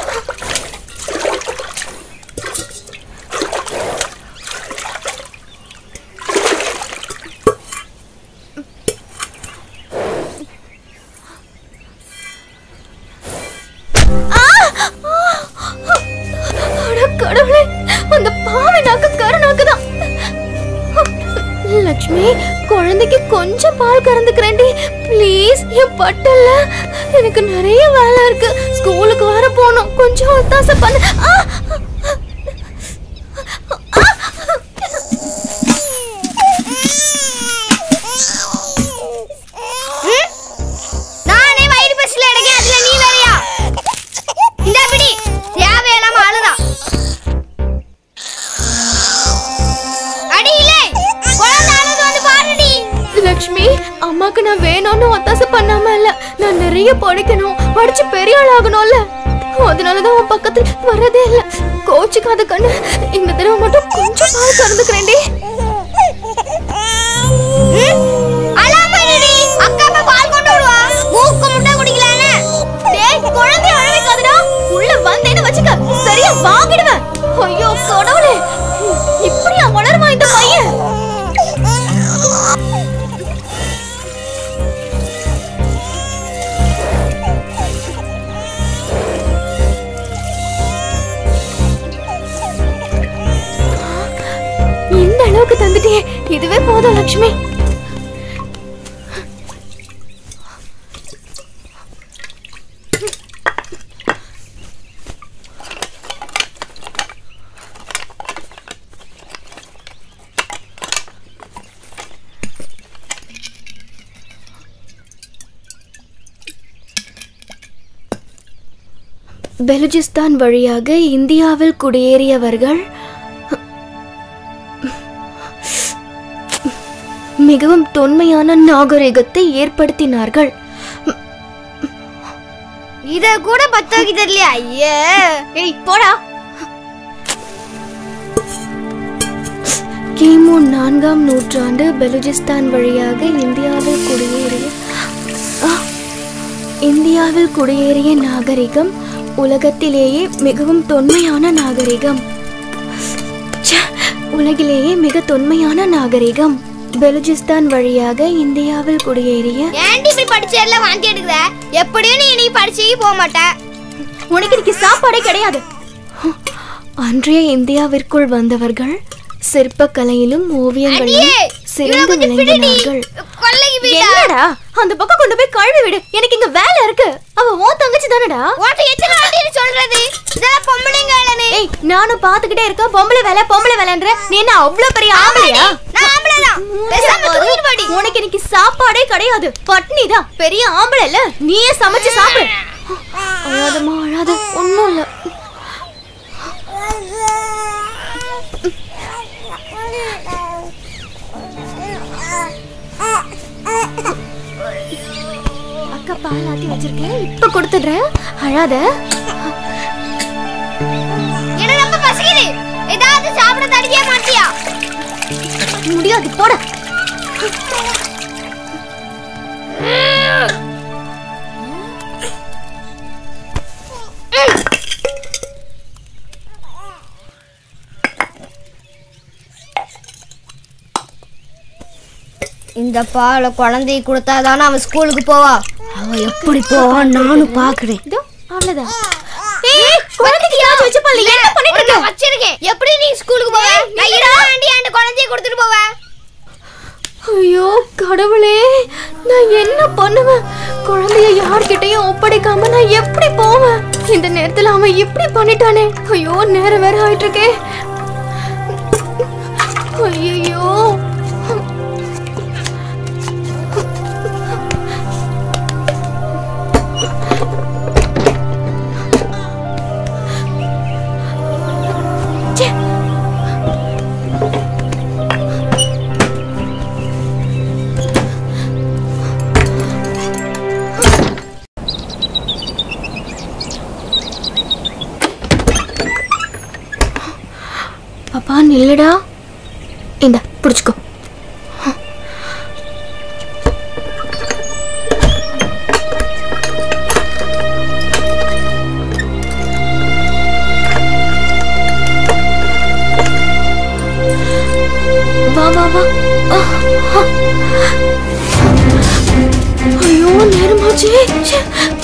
அட கடவுளே அந்த பாவை நாக்கு கருநாக்கு தான் லக்ஷ்மி குழந்தைக்கு கொஞ்சம் பால் கறந்துக்கிறேன்டி ப்ளீஸ் என் பட்டல்ல எனக்கு நிறைய வேலை இருக்கு ஸ்கூலுக்கு வர போகணும் கொஞ்சம் ஒத்தாசை பண்ணு ஆ! ம்? நானே வயிறு பசில எடுக்கேன் அதுல நீ வேறையா இந்த பிடி தேவையில்லாம அழுதா அடி இல்லை குழந்தை அழுது வந்து பாருடி லக்ஷ்மி அம்மாக்கு நான் வேணும்னு ஒத்தாசை பண்ணாம இல்ல நான் நிறைய படிக்கணும் படிச்சு பெரிய ஆள் ஆகணும்ல அதனாலதான் உன் பக்கத்துல வரதே இல்ல கோச்சுக்காத கண்ணு இந்த தடவை மட்டும் கொஞ்சம் பால் கறந்துக்கிறேன்டி ம்? அழாம இருடி அக்கா அப்பா பால் கொண்டு வருவா மூக்கு முட்டை குடிக்கலான்னு டேய் குழந்தை அழ வைக்காதடா உள்ள வந்தேன்னு வச்சுக்க சரியா வாங்கிடுவேன் ஐயோ கடவுளே இப்படியா வளருமா இந்த பையன் இந்த அளவுக்கு தந்துட்டியே இதுவே போதும் லக்ஷ்மி பெலுஜிஸ்தான் வழியாக இந்தியாவில் குடியேறியவர்கள் மிகவும் தொன்மையான நாகரிகத்தை ஏற்படுத்தினார்கள் இத கூட பத்த வைக்க தெரியல ஐயே ஏய் போடா கிமு நான்காம் நூற்றாண்டு பெலுஜிஸ்தான் வழியாக இந்தியாவில் குடியேறிய ஆ! இந்தியாவில் குடியேறிய நாகரிகம் உலகத்திலேயே மிகவும் தொன்மையான நாகரிகம் ச்சே! உலகிலேயே மிக தொன்மையான நாகரிகம் பெலுஜிஸ்தான் வழியாக இந்தியாவில் குடியேறிய ஏன்டி இப்படி படிச்சு எல்லாம் வாந்தி எடுக்குற எப்படியும் நீ நீ படிச்சு போக மாட்ட உனக்கு இன்னைக்கு சாப்பாடே கிடையாது அன்றைய இந்தியாவிற்குள் வந்தவர்கள் சிற்பக்கலையிலும் ஓவியங்களிலும் அடியே, சிறந்து இவனை கொஞ்சம் பிடிடி. விளங்கினார்கள் கொல்லைக்கு போயிட்டா. என்னடா அந்த பக்கம் கொண்டு போய் கழுவி விடு எனக்கு இங்க வேலை இருக்கு அவ உன் தங்கச்சி தானடா உன்கிட்ட எத்தனை வாட்டி சொல்றது இதெல்லாம் பொம்பளைங்க வேலை ஏய் நானும் பாத்துக்கிட்டே இருக்க பொம்பளை வேலை பொம்பளை வேலைன்ற நீ என்ன அவ்வளவு பெரிய ஆம்பளையா நான் ஆம்பளைதான் பேசாம தூக்கிட்டு போடி உனக்கு இன்னைக்கு சாப்பாடே கிடையாது பட்னி தான் பெரிய ஆம்பளை இல்ல நீயே சமைச்சு சாப்பிடு அழாதம்மா அழாத ஒண்ணும் இல்ல அக்கா பால் ஆத்தி வச்சிருக்கேன் இப்ப கொடுத்துடுறேன் அழாத எனக்கு ரொம்ப பசிக்குது ஏதாவது சாப்பிட தடிக்க மாட்டியா முடியாது போட இந்த பாலை குழந்தைக்கு கொடுத்தா தானே அவன் ஸ்கூலுக்கு போவா அவ எப்படி போவான் நானும் பாக்குறேன் இதோ அவ்வளவுதான் ஏய் குழந்தைக்கு யாரும் வச்சு பால் என்ன பண்ணிட்டு இருக்க நான் வச்சிருக்கேன் எப்படி நீ ஸ்கூலுக்கு போவ நான் இருபது வேண்டி அந்த குழந்தைய கொடுத்துட்டு போவேன் ஐயோ கடவுளே நான் என்ன பண்ணுவேன் குழந்தைய யார்கிட்டயும் ஒப்படைக்காம நான் எப்படி போவேன் இந்த நேரத்துல அவன் இப்படி பண்ணிட்டானே ஐயோ நேரம் வேற ஆயிட்டு இருக்கே ஐயோ பாப்பா நில்லுடா இந்த பிடிச்சுக்கோ வா வா வா ஆ, ஆ. ஐயோ நேரமாச்சே ச்சே.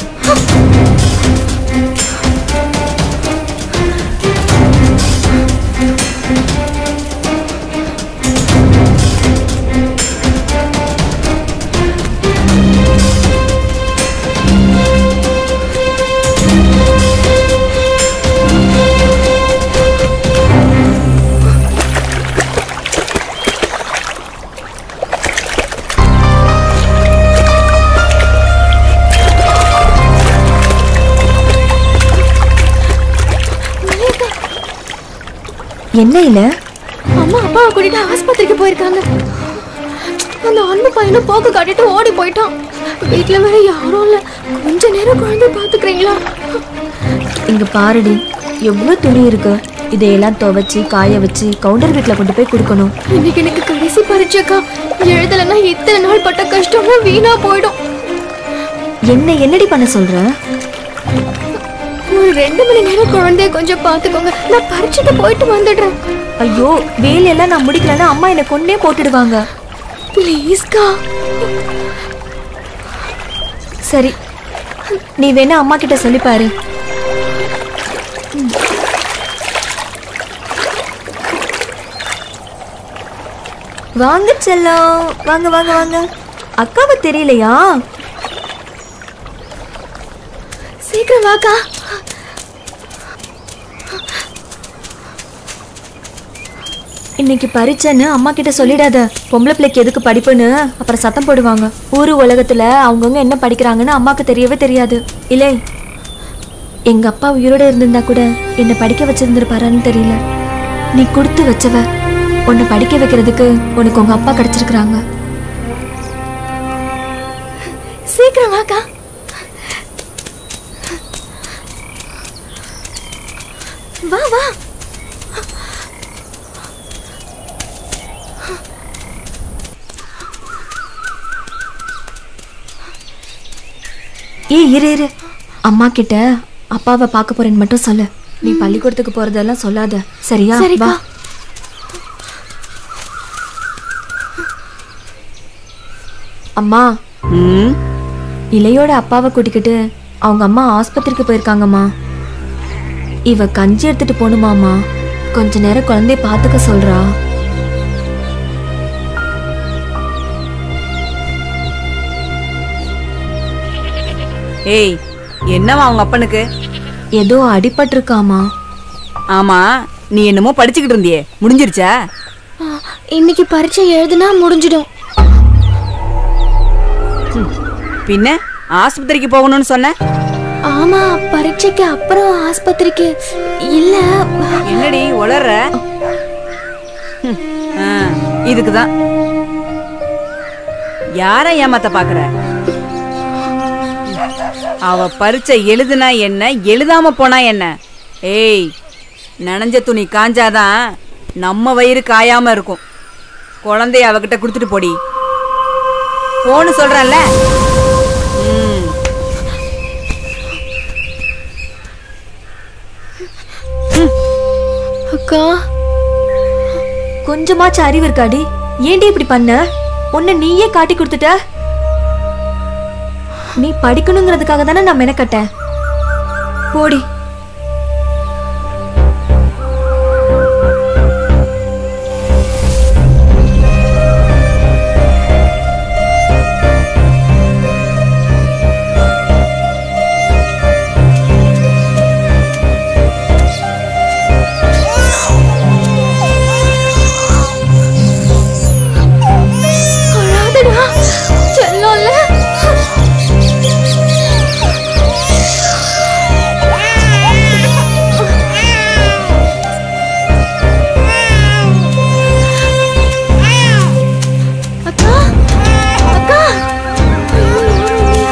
என்ன இல்ல அம்மா அப்பாவை கூட்டிட்டு ஆஸ்பத்திரிக்கு போயிருக்காங்க அந்த அன்பு பையனும் போக்கு காட்டிட்டு ஓடி போயிட்டான் வீட்டுல வேற யாரும் இல்ல கொஞ்ச நேரம் குழந்தை பாத்துக்கிறீங்களா இங்க பாருடி எவ்வளவு துணி இருக்கு இதையெல்லாம் துவைச்சு காய வச்சு கவுண்டர் வீட்ல கொண்டு போய் கொடுக்கணும் இன்னைக்கு எனக்கு கடைசி பரீட்சைக்கா எழுதலைன்னா இத்தனை நாள் பட்ட கஷ்டமும் வீணா போயிடும் என்ன என்னடி பண்ண சொல்ற ஒரு ரெண்டு மணி நேரம் குழந்தைய கொஞ்சம் பாத்துக்கோங்க நான் பரீட்சைக்கு போயிட்டு வந்துடுறேன் ஐயோ வேலையெல்லாம் நான் முடிக்கலன்னா அம்மா என்னை கொன்னே போட்டுடுவாங்க ப்ளீஸ்க்கா சரி நீ வேணா அம்மா கிட்ட சொல்லி பாரு வாங்க செல்லம் வாங்க வாங்க வாங்க அக்காவை தெரியலையா சீக்கிரம் வாக்கா இன்னைக்கு பரீட்சைன்னு அம்மா கிட்ட சொல்லிடாத பொம்பளை பிள்ளைக்கு எதுக்கு படிப்புன்னு அப்புறம் சத்தம் போடுவாங்க ஊரு உலகத்துல அவங்கவுங்க என்ன படிக்கிறாங்கன்னு அம்மாக்கு தெரியவே தெரியாது இல்லை எங்க அப்பா உயிரோட இருந்திருந்தா கூட என்னை படிக்க வச்சிருந்திருப்பாரான்னு தெரியல நீ கொடுத்து வச்சவ உன்னை படிக்க வைக்கிறதுக்கு உனக்கு உங்க அப்பா கிடைச்சிருக்கிறாங்க சீக்கிரம் வாக்கா வா வா ஏ இரு இரு அம்மா கிட்ட அப்பாவை பார்க்க போறேன்னு மட்டும் சொல்லு நீ பள்ளிக்கூடத்துக்கு போறதெல்லாம் சொல்லாத சரியா சரிக்கா. வா அம்மா இளையோட அப்பாவை கூட்டிக்கிட்டு அவங்க அம்மா ஆஸ்பத்திரிக்கு போயிருக்காங்கம்மா இவ கஞ்சி எடுத்துட்டு போகணுமாமா கொஞ்ச நேரம் குழந்தைய பார்த்துக்க சொல்றா ஏய் என்னவா அவங்க அப்பனுக்கு ஏதோ அடிபட்டிருக்காமா ஆமா நீ என்னமோ படிச்சுக்கிட்டு இருந்தியே முடிஞ்சிருச்சா ஆ, இன்னைக்கு பரீட்சை எழுதுனா முடிஞ்சிடும் பின்ன ஆஸ்பத்திரிக்கு போகணும்னு சொன்ன ஆமா பரீட்சைக்கு அப்புறம் ஆஸ்பத்திரிக்கு இல்ல என்னடி உளற இதுக்கு தான் யார ஏமாத்த பாக்குற அவ பரீட்சை எழுதுனா என்ன எழுதாம போனா என்ன ஏய் நனைஞ்ச துணி காஞ்சாதான் நம்ம வயிறு காயாம இருக்கும் குழந்தைய அவகிட்ட கொடுத்துட்டு போடி போன்னு சொல்றேன்ல ம் அக்கா கொஞ்சமாச்சும் அறிவு இருக்காடி ஏன்டி இப்படி பண்ண உன்னை நீயே காட்டி கொடுத்துட்ட நீ படிக்கணுங்கிறதுக்காக தானே நான் மெனக்கட்டேன் போடி அழாதடா செல்லோல்ல அக்கா அக்கா ஐயோ, யாரும் இல்லையா?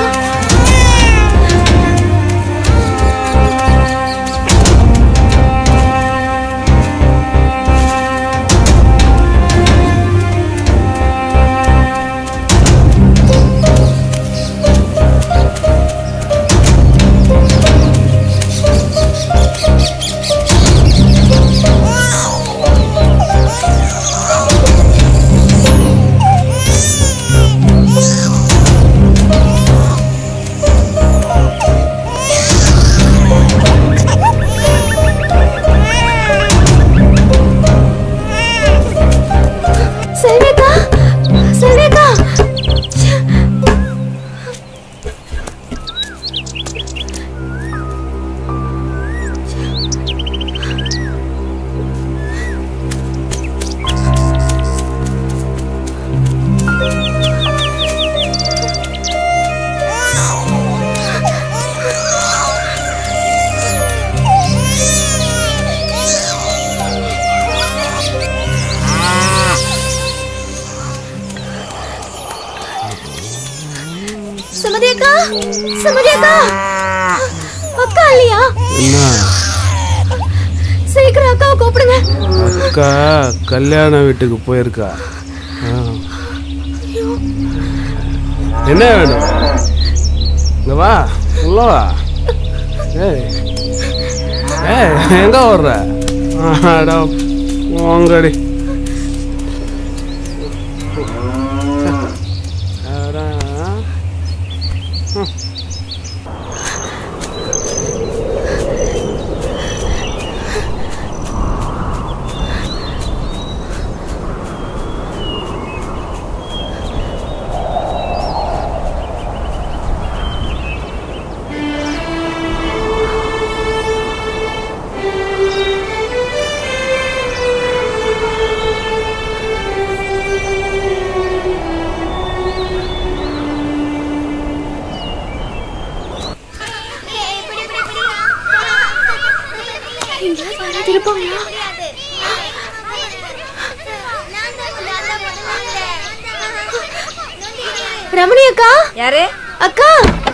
செல்விக்கா செல்விக்கா சுமதி அக்கா சுமதி அக்கா அக்கா இல்லையா என்ன சீக்கிரம் அக்காவை கூப்பிடுங்க அக்கா கல்யாண வீட்டுக்கு போயிருக்கா ஆ. என்ன வேணும் இங்க வா உள்ள வா ஏய் ஏய் எங்க வர்ற அடா போங்கடி அடா. ம். எங்கேயாவது யாராவது இருப்பாங்களா ரமணி அக்கா யாரு அக்கா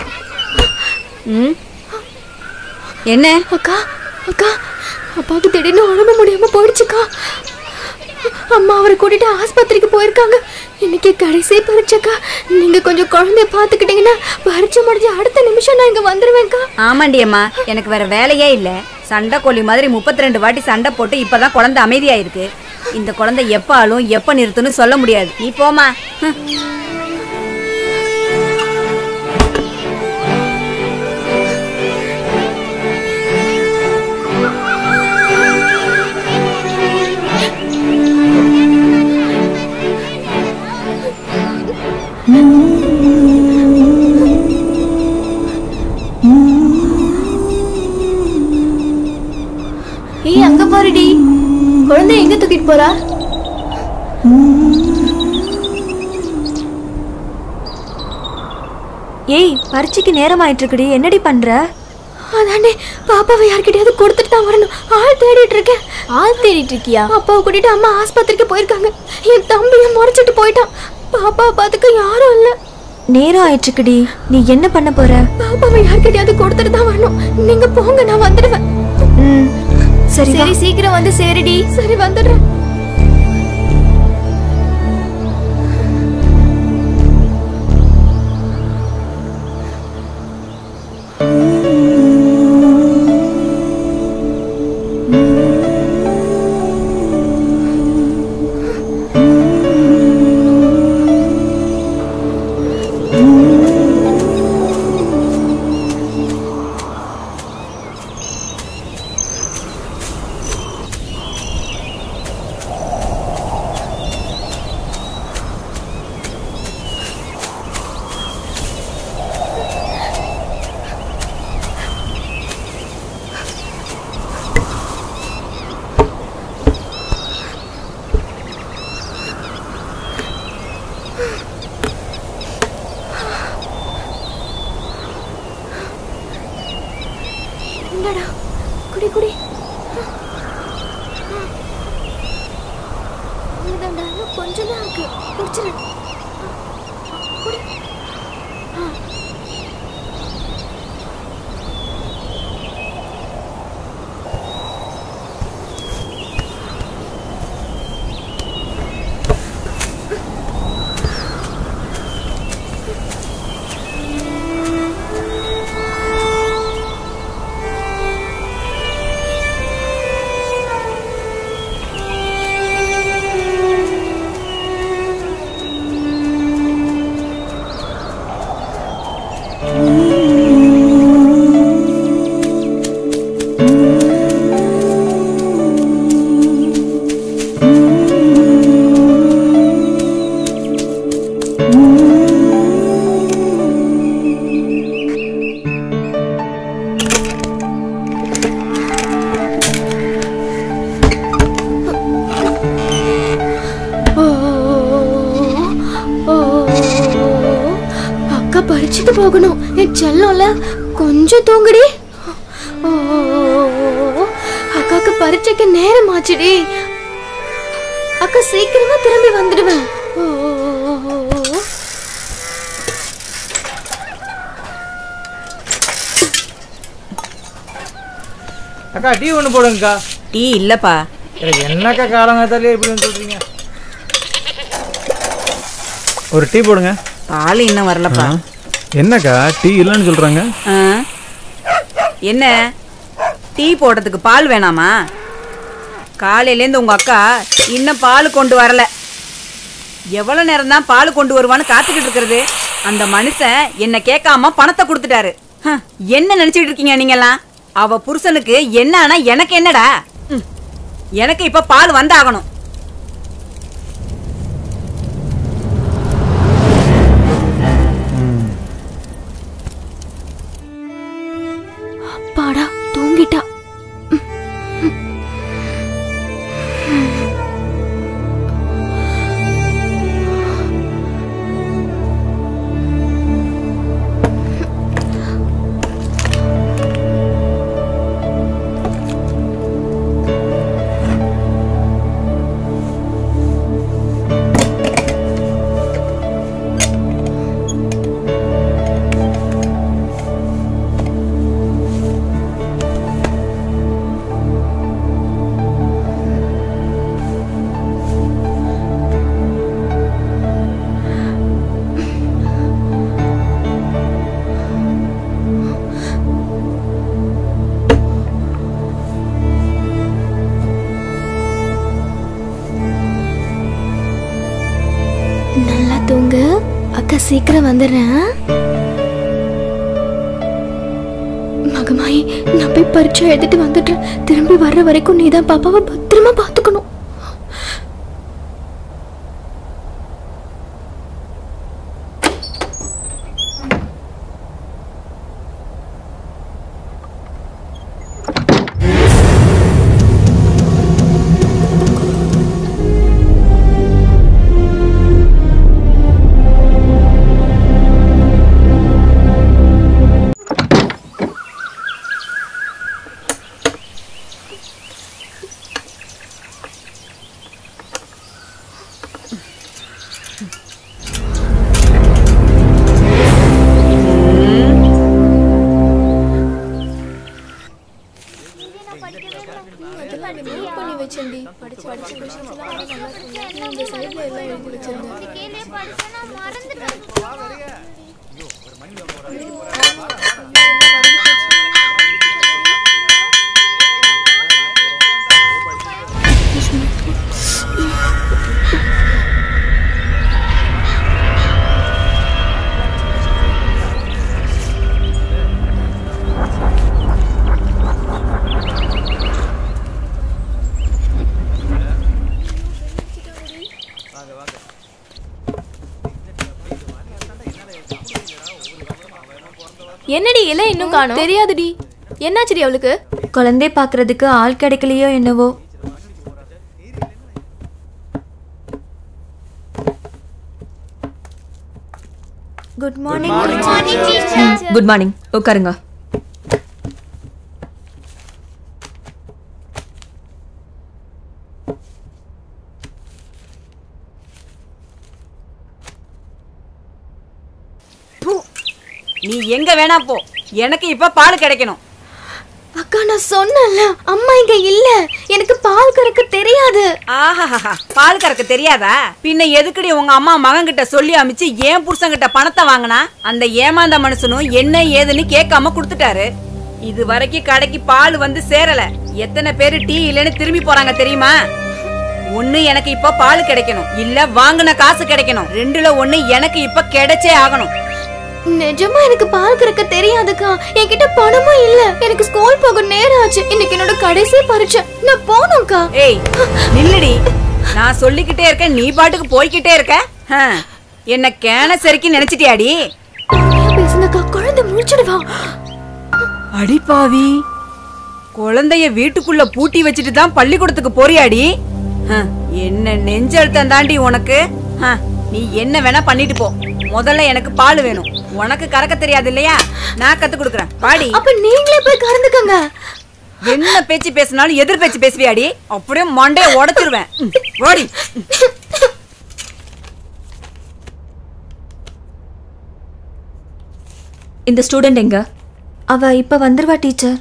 ம் என்ன அக்கா அக்கா அப்பாவுக்கு திடீர்னு உடம்பு முடியாம போயிடுச்சுக்கா அம்மா அவரை கூட்டிட்டு ஆஸ்பத்திரிக்கு போயிருக்காங்க இன்னைக்கு கடைசி பரீட்சைக்கா நீங்க கொஞ்சம் குழந்தைய பாத்துக்கிட்டீங்கன்னா பரீட்சை முடிஞ்சு அடுத்த நிமிஷம் நான் இங்க வந்துருவேன்க்கா ஆமாண்டி அம்மா எனக்கு வேற வேலையே இல்ல சண்டை கோழி மாதிரி முப்பத்தி ரெண்டு வாட்டி சண்டை போட்டு இப்பதான் குழந்தை அமைதியாயிருக்கு இந்த குழந்தை எப்ப ஆளும் எப்ப நிறுத்துன்னு சொல்ல முடியாது நீ போமா ஹம். ஏ ஏய் அங்க பாருடி குழந்தை எங்க தூக்கிட்டு போறா ஏய் பரீட்சைக்கு நேரம் ஆயிட்டு இருக்குடி என்னடி பண்ற அதானே பாப்பாவை யார்கிட்டயாவது கொடுத்துட்டு தான் வரணும் ஆள் தேடிட்டு இருக்கேன் ஆள் தேடிட்டு இருக்கியா அப்பாவை கூட்டிட்டு அம்மா ஆஸ்பத்திரிக்கு போயிருக்காங்க என் தம்பியை முறைச்சிட்டு போயிட்டான் பாப்பாவை பார்த்துக்க யாரும் இல்ல நேரம் ஆயிட்டு இருக்குடி நீ என்ன பண்ண போற பாப்பாவை யார்கிட்டயாவது கொடுத்துட்டு தான் வரணும் நீங்க போங்க நான் வந்துடுவேன் சரி வா. சரி சீக்கிரம் வந்து சேருடி சரி வந்துடுறேன் இந்தடா குடி குடி அவ்வளவுதான்டா, இன்னும் கொஞ்சம் தான் இருக்கு குடிச்சிரு குடி ஆ. ஓ, ஓ, அக்கா பறிச்சுட்டு போகணும் என் செல்லம்ல கொஞ்சம் தூங்குடி ஓ, அக்காக்கு பரீட்சைக்கு நேரம் ஆச்சுடி அக்கா சீக்கிரமா திரும்பி வந்துடுவேன் ஓ, அக்கா டீ ஒன்று போடுங்கக்கா டீ இல்லப்பா எனக்கு என்னக்கா காலங்காத்தாலே இப்படி வந்து சொல்றீங்க ஒரு டீ போடுங்க பால் இன்னும் வரலப்பா ஆ. என்னக்கா டீ இல்லைன்னு சொல்றாங்க ஆ? என்ன டீ போடுறதுக்கு பால் வேணாமா காலையிலேருந்து உங்க அக்கா இன்னும் பால் கொண்டு வரல எவ்வளவு நேரம் தான் பால் கொண்டு வருவான்னு காத்துக்கிட்டு இருக்கிறது அந்த மனுஷன் என்ன கேட்காம பணத்தை கொடுத்துட்டாரு ஹம், என்ன நினைச்சிட்டு இருக்கீங்க நீங்கெல்லாம் அவ புருஷனுக்கு என்ன ஆனா எனக்கு என்னடா ம், எனக்கு இப்ப பால் வந்தாகணும் அப்பாடா தூங்கிட்டா நல்லா தூங்கு அக்கா சீக்கிரம் வந்துடுறேன் மகமாயி நான் போய் பரீட்சை எழுதிட்டு வந்துடுறேன் திரும்பி வர்ற வரைக்கும் நீ தான் பாப்பாவை பத்திரமா பார்த்துக்கணும் பண்ணி வச்சேன்டி படிச்சு படிச்சு கொஸ்டின்ஸ் எல்லாம் வர நல்லா இருக்குங்க இந்த சைடுல எல்லாம் எழுதி வச்சிருந்தேன் கேள்வியே படிச்சேன்னா மறந்துடுவேன் என்னடி இலை இன்னும் காணோம் தெரியாதுடி என்னாச்சுடி அவளுக்கு குழந்தை பார்க்கறதுக்கு ஆள் கிடைக்கலையோ என்னவோ good morning Good morning, teacher. Good morning உட்காருங்க பூ. நீ எங்க வேணா போ எனக்கு இப்ப பால் கிடைக்கணும் அக்கா நான் சொன்னேன்ல அம்மா இங்க இல்ல எனக்கு பால் கறக்க தெரியாது ஆஹாஹா பால் கறக்க தெரியாதா பின்ன எதுக்குடி உங்க அம்மா மகன் கிட்ட சொல்லி அமிச்சு ஏன் புருஷன் கிட்ட பணத்தை வாங்கினா அந்த ஏமாந்த மனுஷனும் என்ன ஏதுன்னு கேட்காம கொடுத்துட்டாரு இது வரைக்கும் கடைக்கு பால் வந்து சேரல எத்தனை பேரு டீ இல்லைன்னு திரும்பி போறாங்க தெரியுமா ஒண்ணு எனக்கு இப்ப பால் கிடைக்கணும் இல்ல வாங்கின காசு கிடைக்கணும் ரெண்டுல ஒண்ணு எனக்கு இப்ப கிடைச்சே ஆகணும் நிஜமா எனக்கு பால் கறக்க தெரியாதுக்கா என்கிட்ட பணமும் இல்ல எனக்கு ஸ்கூல் போக நேரம் ஆச்சு இன்னைக்கு என்னோட கடைசி பரீட்சை நான் போகணும்க்கா ஏய் நில்லுடி நான் சொல்லிக்கிட்டே இருக்கேன் நீ பாட்டுக்கு போய்க்கிட்டே இருக்க ஹம், என்ன கேன சரிக்கு நினைச்சிட்டியாடி பேசுங்கக்கா குழந்தை முடிச்சிடுவா அடிப்பாவி குழந்தைய வீட்டுக்குள்ள பூட்டி வச்சுட்டு தான் பள்ளிக்கூடத்துக்கு போறியாடி ஹம், என்ன நெஞ்சழுத்தம் தாண்டி உனக்கு ஹம், நீ என்ன வேணா பண்ணிட்டு போ முதல்ல எனக்கு பால் வேணும் உனக்கு கறக்க தெரியாது இல்லையா நான் கத்து கொடுக்குறேன் பாடி அப்ப நீங்களே போய் கறந்துக்கங்க என்ன பேச்சு பேசினாலும் எதிர் பேச்சு பேசுவியாடி அப்படியே மண்டைய உடைச்சிருவேன் ம், ஓடி இந்த ஸ்டூடெண்ட் எங்க அவ இப்ப வந்துருவா டீச்சர்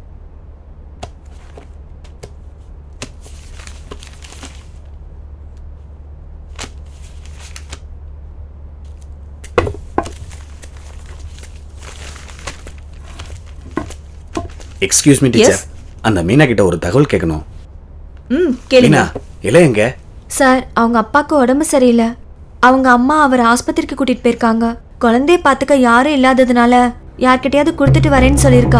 எக்ஸ்கியூஸ் மீ டீச்சர் அந்த மீனா கிட்ட ஒரு தகவல் கேட்கணும் ம் கேளுங்க மீனா இலை எங்க சார் அவங்க அப்பாவுக்கு உடம்பு சரியில்லை அவங்க அம்மா அவர் ஆஸ்பத்திரிக்கு கூட்டிட்டு போயிருக்காங்க குழந்தைய பார்த்துக்க யாரும் இல்லாததுனால யார்கிட்டயாவது கொடுத்துட்டு வரேன்னு சொல்லியிருக்கா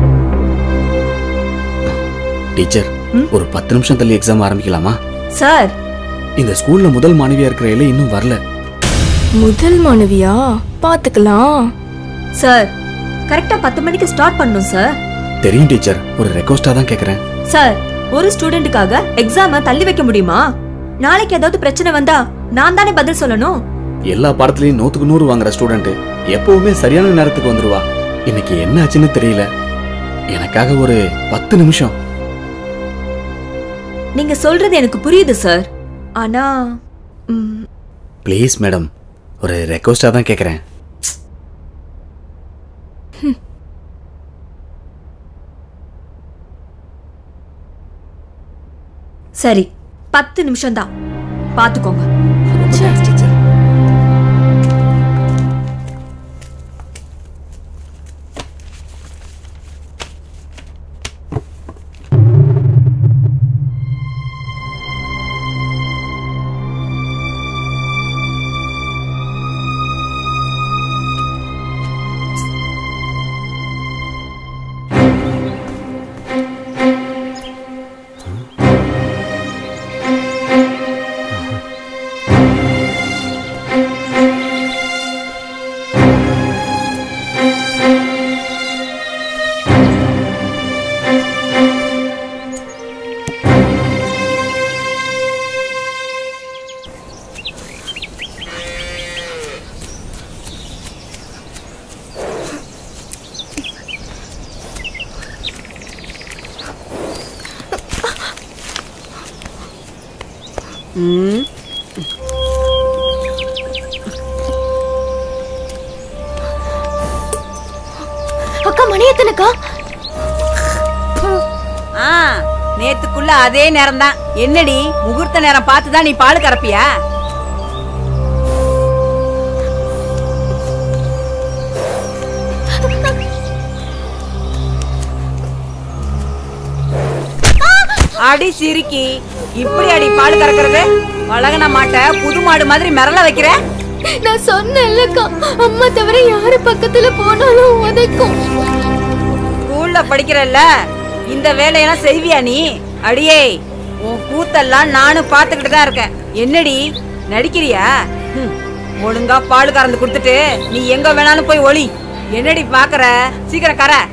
டீச்சர் ஒரு பத்து நிமிஷம் தள்ளி எக்ஸாம் ஆரம்பிக்கலாமா சார் இந்த ஸ்கூல்ல முதல் மாணவியா இருக்கிற இலை இன்னும் வரல முதல் மாணவியா பாத்துக்கலாம் சார் கரெக்டா பத்து மணிக்கு ஸ்டார்ட் பண்ணணும் சார் தெரியும் டீச்சர் ஒரு ரெக்வஸ்டா தான் கேக்குறேன் சார் ஒரு ஸ்டூடெண்ட்டுக்காக எக்ஸாம தள்ளி வைக்க முடியுமா நாளைக்கு ஏதாவது பிரச்சனை வந்தா நான் தானே பதில் சொல்லணும் எல்லா பாடத்துலயும் நூத்துக்கு நூறு வாங்குற ஸ்டூடெண்ட் எப்பவுமே சரியான நேரத்துக்கு வந்துருவா இன்னைக்கு என்ன ஆச்சுன்னு தெரியல எனக்காக ஒரு பத்து நிமிஷம் நீங்க சொல்றது எனக்கு புரியுது சார் ஆனா ம், ப்ளீஸ் மேடம் ஒரு ரெக்வஸ்டா தான் கேக்குறேன் சரி பத்து நிமிஷம் தான் பாத்துக்கோங்க ம் அக்கா மணி எத்தனைக்கா ஆ நேத்துக்குள்ள அதே நேரம் தான் என்னடி முகூர்த்த நேரம் பார்த்து தான் நீ பால் கறப்பியா அடி சிரிக்கி இப்படி அடி பால் கறக்கிறது பழகன மாட்ட புது மாடு மாதிரி மிரள வைக்கிற நான் சொன்னேன்லக்கா அம்மா தவிர யாரு பக்கத்துல போனாலும் உதைக்கும் ஸ்கூல்ல படிக்கிறல்ல இந்த வேலையெல்லாம் செய்வியா நீ அடியே உன் கூத்தெல்லாம் நானும் பார்த்துக்கிட்டு தான் இருக்கேன் என்னடி நடிக்கிறியா ஹம், ஒழுங்கா பால் கறந்து கொடுத்துட்டு நீ எங்க வேணாலும் போய் ஒளி என்னடி பாக்குற சீக்கிரம் கர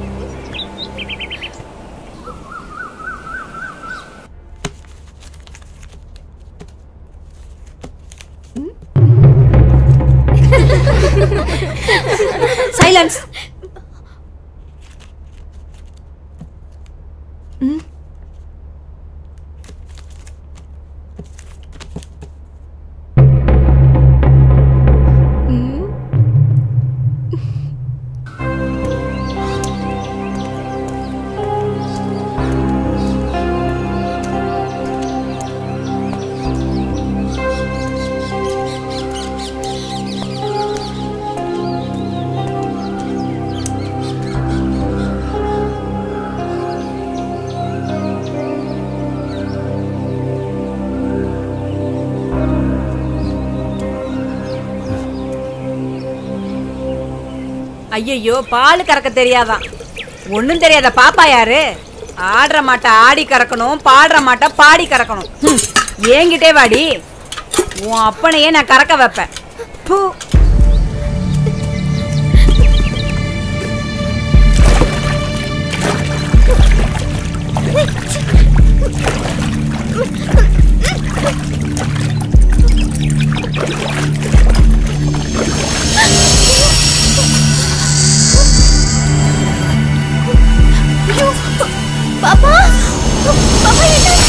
சைலன்ஸ் ஐயையோ பால் கறக்க தெரியாதான் ஒண்ணும் தெரியாத பாப்பா யாரு ஆடுற மாட்டை ஆடி கறக்கணும் பாடுற மாட்டை பாடி கறக்கணும் ஹம், ஏங்கிட்டே வாடி உன் அப்பனையே நான் கறக்க வைப்பேன் பூ பாப்பா பாப்பா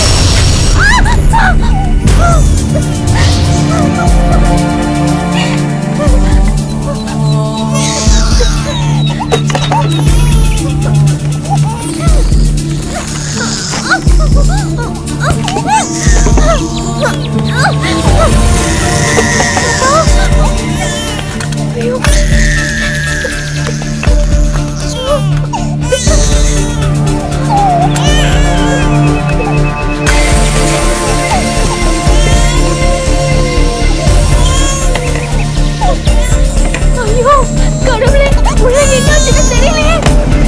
ஐயோ கடவுளே உள்ள என்னாச்சுன்னு தெரியலையே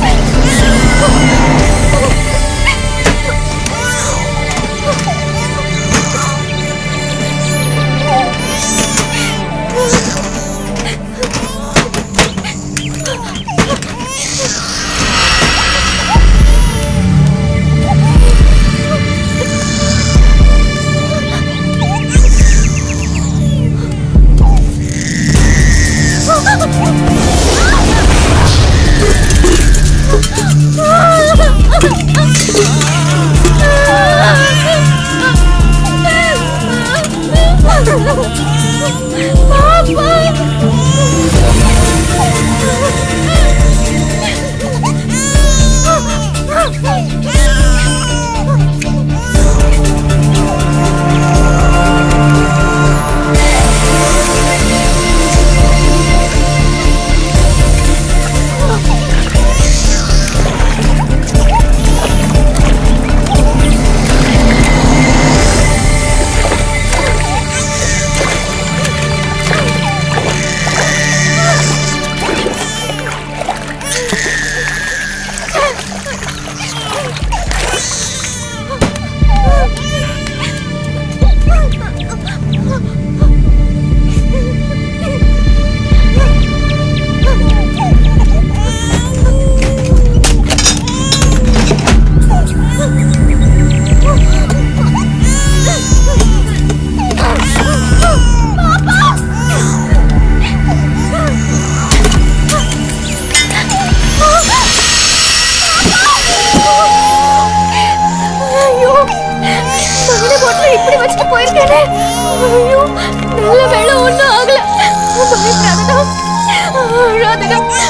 ஐயோ மகனை போட்டு இப்படி வச்சுட்டு போயிருக்கேனே ஐயோ நல்ல வேலை ஒண்ணும் ஆகல பயப்படாதடா அழாதடா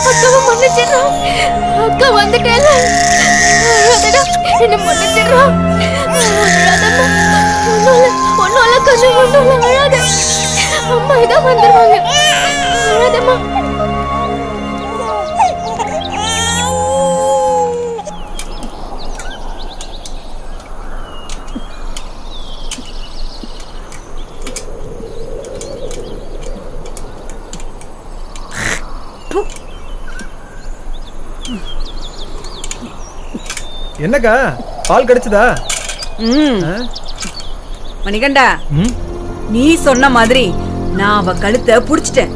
அக்காவை மன்னிச்சிடுறா அக்கா வந்துட்டேல அழாதடா என்ன மன்னிச்சிடுறா அழாதம்மா ஒன்னால ஒன்னால கண்ணு ஒன்னால அழாத அம்மா இதோ வந்துருவாங்க அழாதம்மா என்னக்கா பால் கிடைச்சதா ம் மணிகண்டா நீ சொன்ன மாதிரி நான் அவ கழுத்தை புடிச்சிட்டேன்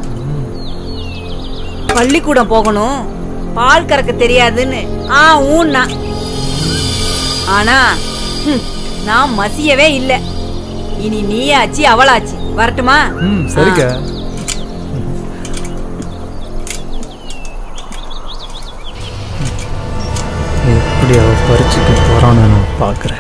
பள்ளிக்கூடம் போகணும் பால் கறக்க தெரியாதுன்னு ஆ ஊன்னா ஆனா ஹம், நான் மசியவே இல்ல இனி நீயாச்சு அவளாச்சு வரட்டுமா ம் சரிக்கா எப்படி அவ பறிச்சுட்டு போறான்னு நான் பார்க்குறேன்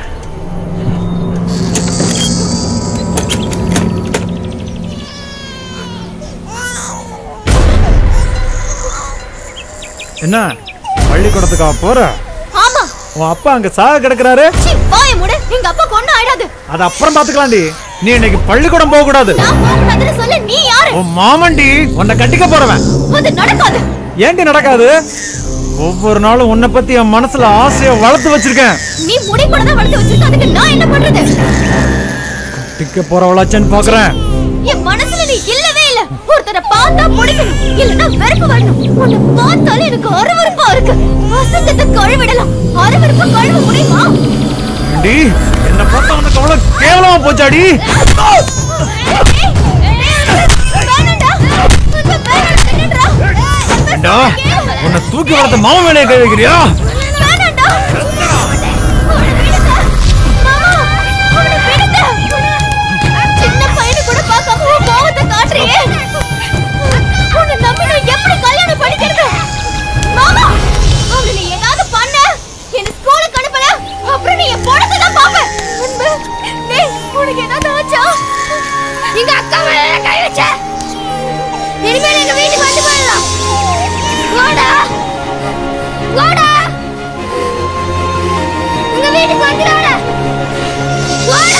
என்ன பள்ளிக்கூடத்துக்கா போற ஆமா உன் அப்பா அங்க சாக கிடக்குறாரு சீ, வாயை மூடு எங்க அப்பா கொண்டு ஆயிடாது அது அப்புறம் பாத்துக்கலாம்டி நீ இன்னைக்கு பள்ளிக்கூடம் போக கூடாது நான் போகக்கூடாதுன்னு சொல்லு நீ யாரு உன் மாமன்டி உன்னை கட்டிக்க போறவன் அது நடக்காது ஏன்டி நடக்காது ஒவ்வொரு நாளும் உன்னை பத்தி என் மனசுல ஆசைய வளர்த்து வச்சிருக்கேன் நீ முடி கூட தான் வளர்த்து வச்சிருக்க அதுக்கு நான் என்ன பண்றது கட்டிக்க போறவளாச்சேன்னு பாக்குறேன் என் மனசுல நீ இல்லவே இல்ல ஒருத்தரை பார்த்தா பிடிக்கணும் இல்லன்னா வெறுப்பு வரணும் உன்னை பார்த்தாலே எனக்கு அருவருப்பா இருக்கு அசங்கத்தை கழுவிடலாம் அருவருப்பா கழுவ முடியுமா டி என்ன பார்த்தா உனக்கு அவ்வளவு கேவலமா போச்சாடி வேணாம்டா. உன்னை வேணாம் நின்னுடுறா. ஏண்டா உன்னை தூக்கி வளர்த்த மாமா மேலே கை வைக்கிறியா வேணாம்டா. அவனை விடுங்க. மாமா, அவனை விடுங்க. சின்ன பையனை கூட பார்க்காம உன் கோவத்தை காட்டுறியே. உன்னை நம்பி நான் எப்படி கல்யாணம் பண்ணிக்கிறது? மாமா, அவனை நீ ஏதாவது பண்ண, என்னை ஸ்கூலுக்கு அனுப்பல, அப்புறம் நீ என் படத்தை தான் பார்ப்ப. அன்பு, டேய், உனக்கு ஏதாவது ஆச்சா? எங்க அக்கா மேல என்ன கை வச்ச? இனிமேல் எங்க வீட்டுக்கு வந்து போயிடலாம் வாடா வாடா உங்க வீட்டுக்கு வந்துடாத வாடா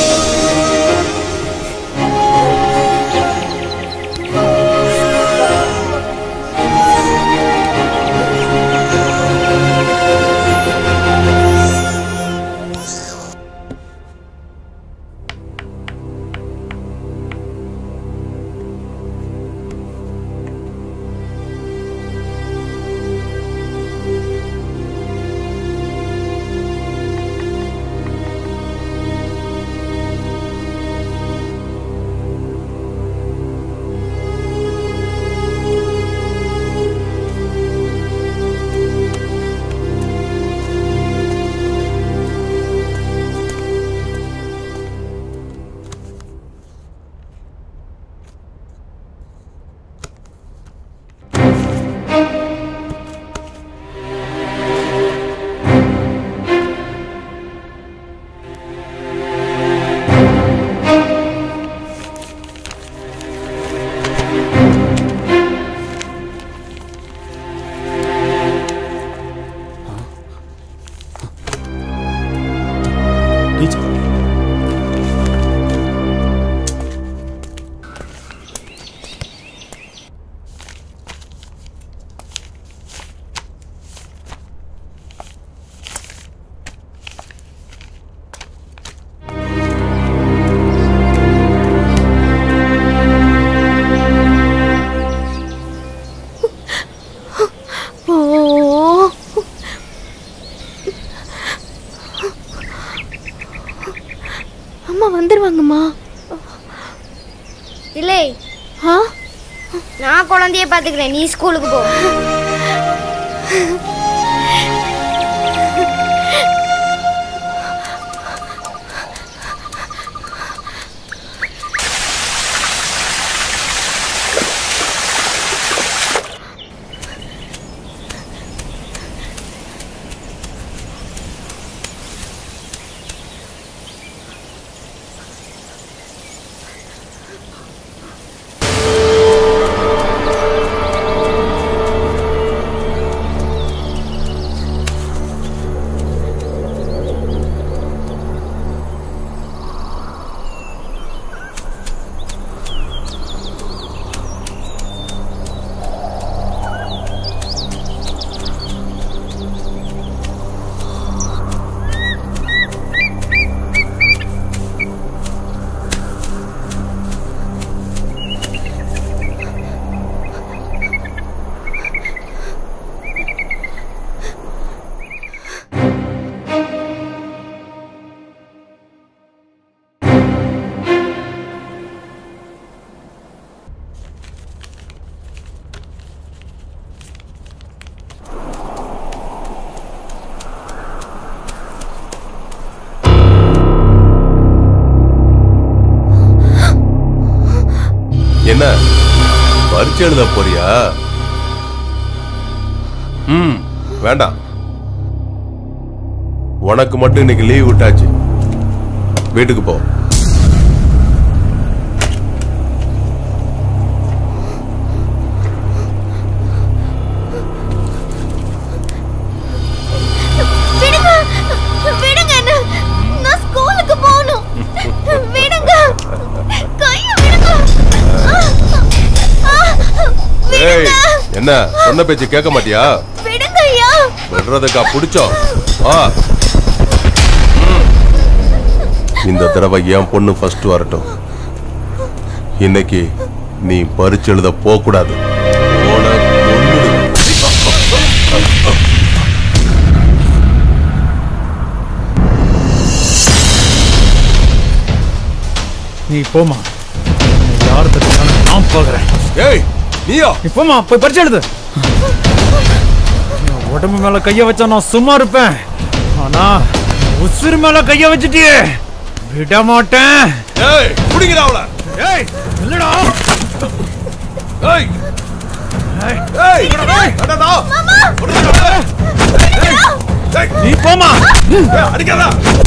ஓ அம்மா வந்துருவாங்கம்மா இல்லை ஆ நான் குழந்தைய பாத்துக்கிறேன் நீ ஸ்கூலுக்கு போ என்ன பரீட்சை எழுத போறியா ம் வேண்டாம் உனக்கு மட்டும் இன்னைக்கு லீவ் விட்டாச்சு வீட்டுக்கு போ விடுங்க விடுங்க என்ன நான் ஸ்கூலுக்கு போகணும் விடுங்க கைய விடுங்க ஆ, ஆ, ஏய் விடுங்க என்ன சொன்ன பேச்சு கேட்க மாட்டியா விடுங்க ஐயா விடுறதுக்கா பிடிச்சோம் ஆ இந்த தடவை என் பொண்ணு ஃபர்ஸ்ட் வரட்டும் இன்னைக்கு நீ பரிச்சு எழுத போக கூடாது போன கொன்னுடுவேன். நீ போமா யார் தடுத்தாலும் நான் போகிறேன் ஏய் நீயா நீ போமா போய் பரிச்சு எழுது என் உடம்பு மேல கைய வச்சா நான் சும்மா இருப்பேன் ஆனா உசுறு மேல கைய வச்சுட்டியே விட மாட்டேன் ஏய் குடிக்கிறா அவள ஏய் இல்லடா ஏய் ஏய் அடடா நீ போமா அடிக்காதா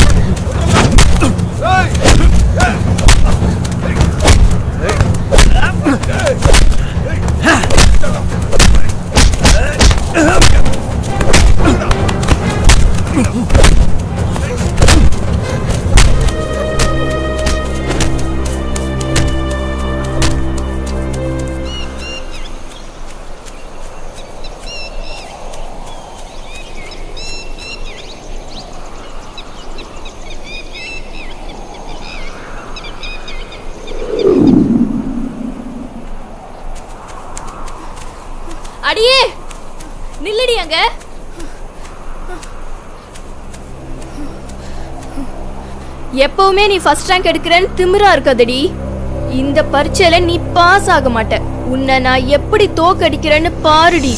அடியே நில்லடி அங்க எப்பவுமே நீ ஃபர்ஸ்ட் ரேங்க் எடுக்கிறேன்னு திமிரா இருக்காதடி இந்த பரீட்சையில நீ பாஸ் ஆக மாட்ட உன்னை நான் எப்படி தோக்கடிக்கிறேன்னு பாருடி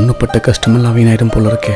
பொண்ணுப்பட்ட கஷ்டமெல்லாம் வீணாயிடும் போல இருக்கே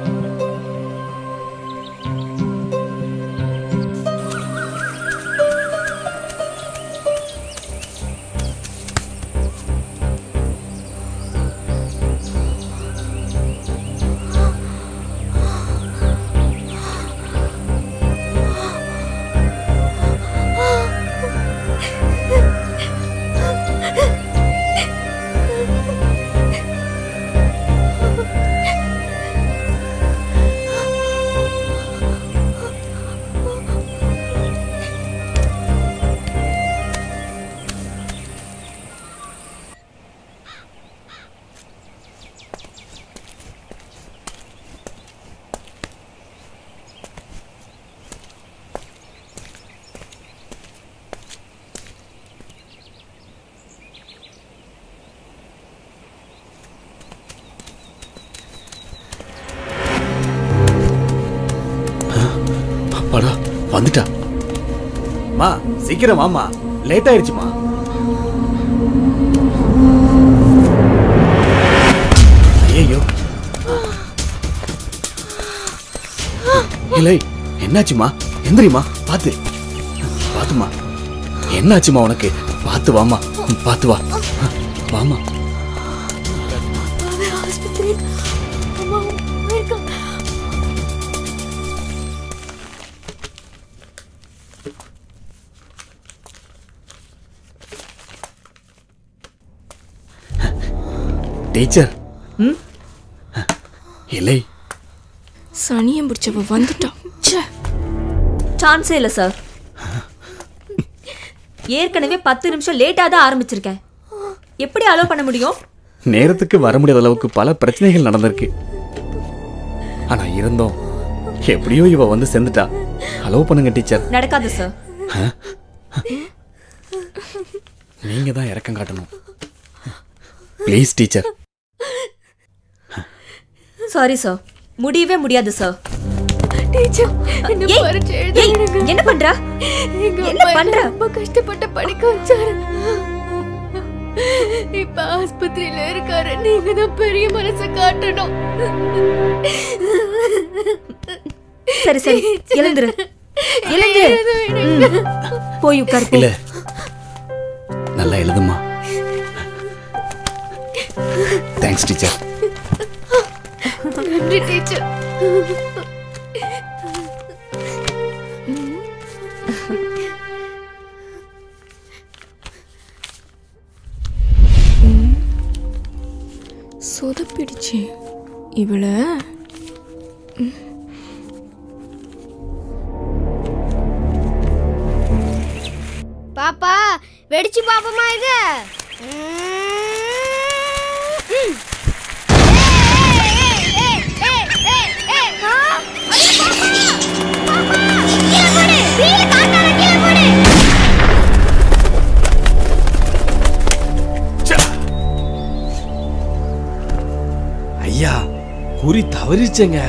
அப்பாடா வந்துட்டா மா சீக்கிரம் வாமா லேட் ஆயிடுச்சுமா ஐயோ இல்லை என்னாச்சுமா எந்திரிமா பார்த்து பார்த்துமா என்னாச்சுமா உனக்கு பார்த்து வாமா பார்த்து வா வாமா அவன் ஆஸ்பத்திரி அம்மா போயிருக்கான் டீச்சர் இல்லை சனியம் பிடிச்சவ வந்துட்டான் ச்சே சான்ஸே இல்லை சார் ஏற்கனவே பத்து நிமிஷம் லேட்டாக தான் ஆரம்பிச்சிருக்கேன் எப்படி அலோவ் பண்ண முடியும் நேரத்துக்கு வர முடியாத அளவுக்கு பல பிரச்சனைகள் நடந்திருக்கு ஆனா இருந்தோம் எப்படியோ இவ வந்து சேர்ந்துட்டா அலோவ் பண்ணுங்க டீச்சர் நடக்காது சார் நீங்க தான் இறக்கம் காட்டணும் ப்ளீஸ் டீச்சர் சாரி சார் முடியவே முடியாது சார் டீச்சர் என்ன ஏய், பரிச்சை ஏய், எழுதுங்க என்ன பண்ற எங்க என்ன அம்மா பண்ற? ரொம்ப கஷ்டப்பட்டு படிக்க வச்சாரு இப்ப ஆஸ்பத்திரியில இருக்காரு நீங்க தான் பெரிய மனசு காட்டணும் சரி சரி எழுந்துரு எழுந்துரு ம். போய் உட்காரு போ. இல்ல நல்லா எழுதுமா தேங்க்ஸ் டீச்சர் நன்றி டீச்சர் சொதப்பிடுச்சு இவள பாப்பா வெடிச்சு பாப்போமா இது ம். ஏய், ஏய், ஏய், ஏய், ஏய். ஆ, ஐயோ, பாப்பா! பாப்பா, கீழே போடு. கீழே காட்டாத, கீழே போடு. ஐயா குறி தவறிச்சேங்க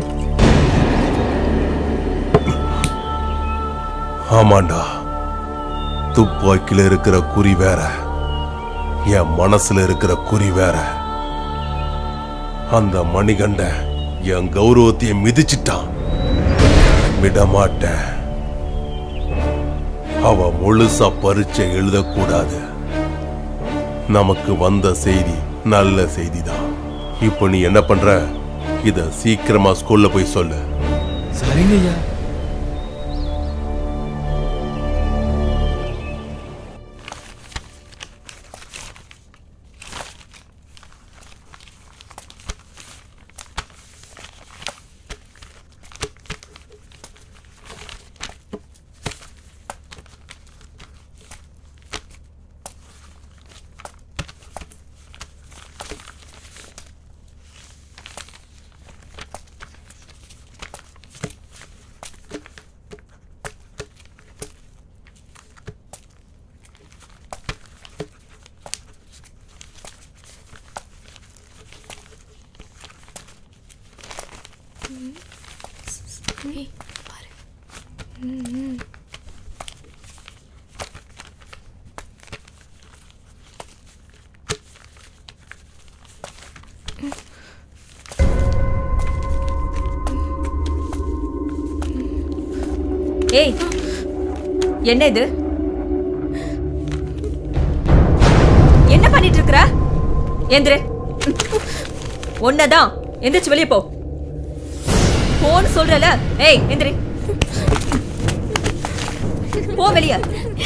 ஆமாண்டா துப்பாக்கில இருக்கிற குறி வேற என் மனசுல இருக்கிற குறி வேற அந்த மணிகண்ட என் கௌரவத்தையே மிதிச்சிட்டான் விடமாட்டேன் அவ முழுசா பரீட்சை எழுதக்கூடாது நமக்கு வந்த செய்தி நல்ல செய்திதான் இப்போ நீ என்ன பண்ற இத சீக்கிரமா ஸ்கூல்ல போய் சொல்லு சரிங்க ஐயா ஏய், பாரு. ம், ம். ஏய் என்ன இது என்ன பண்ணிட்டு இருக்கற எந்திரு ஒன்னதான் எந்திரிச்சு வெளியே போ போன்னு சொல்றல ஏய் எந்திரி போ வெளிய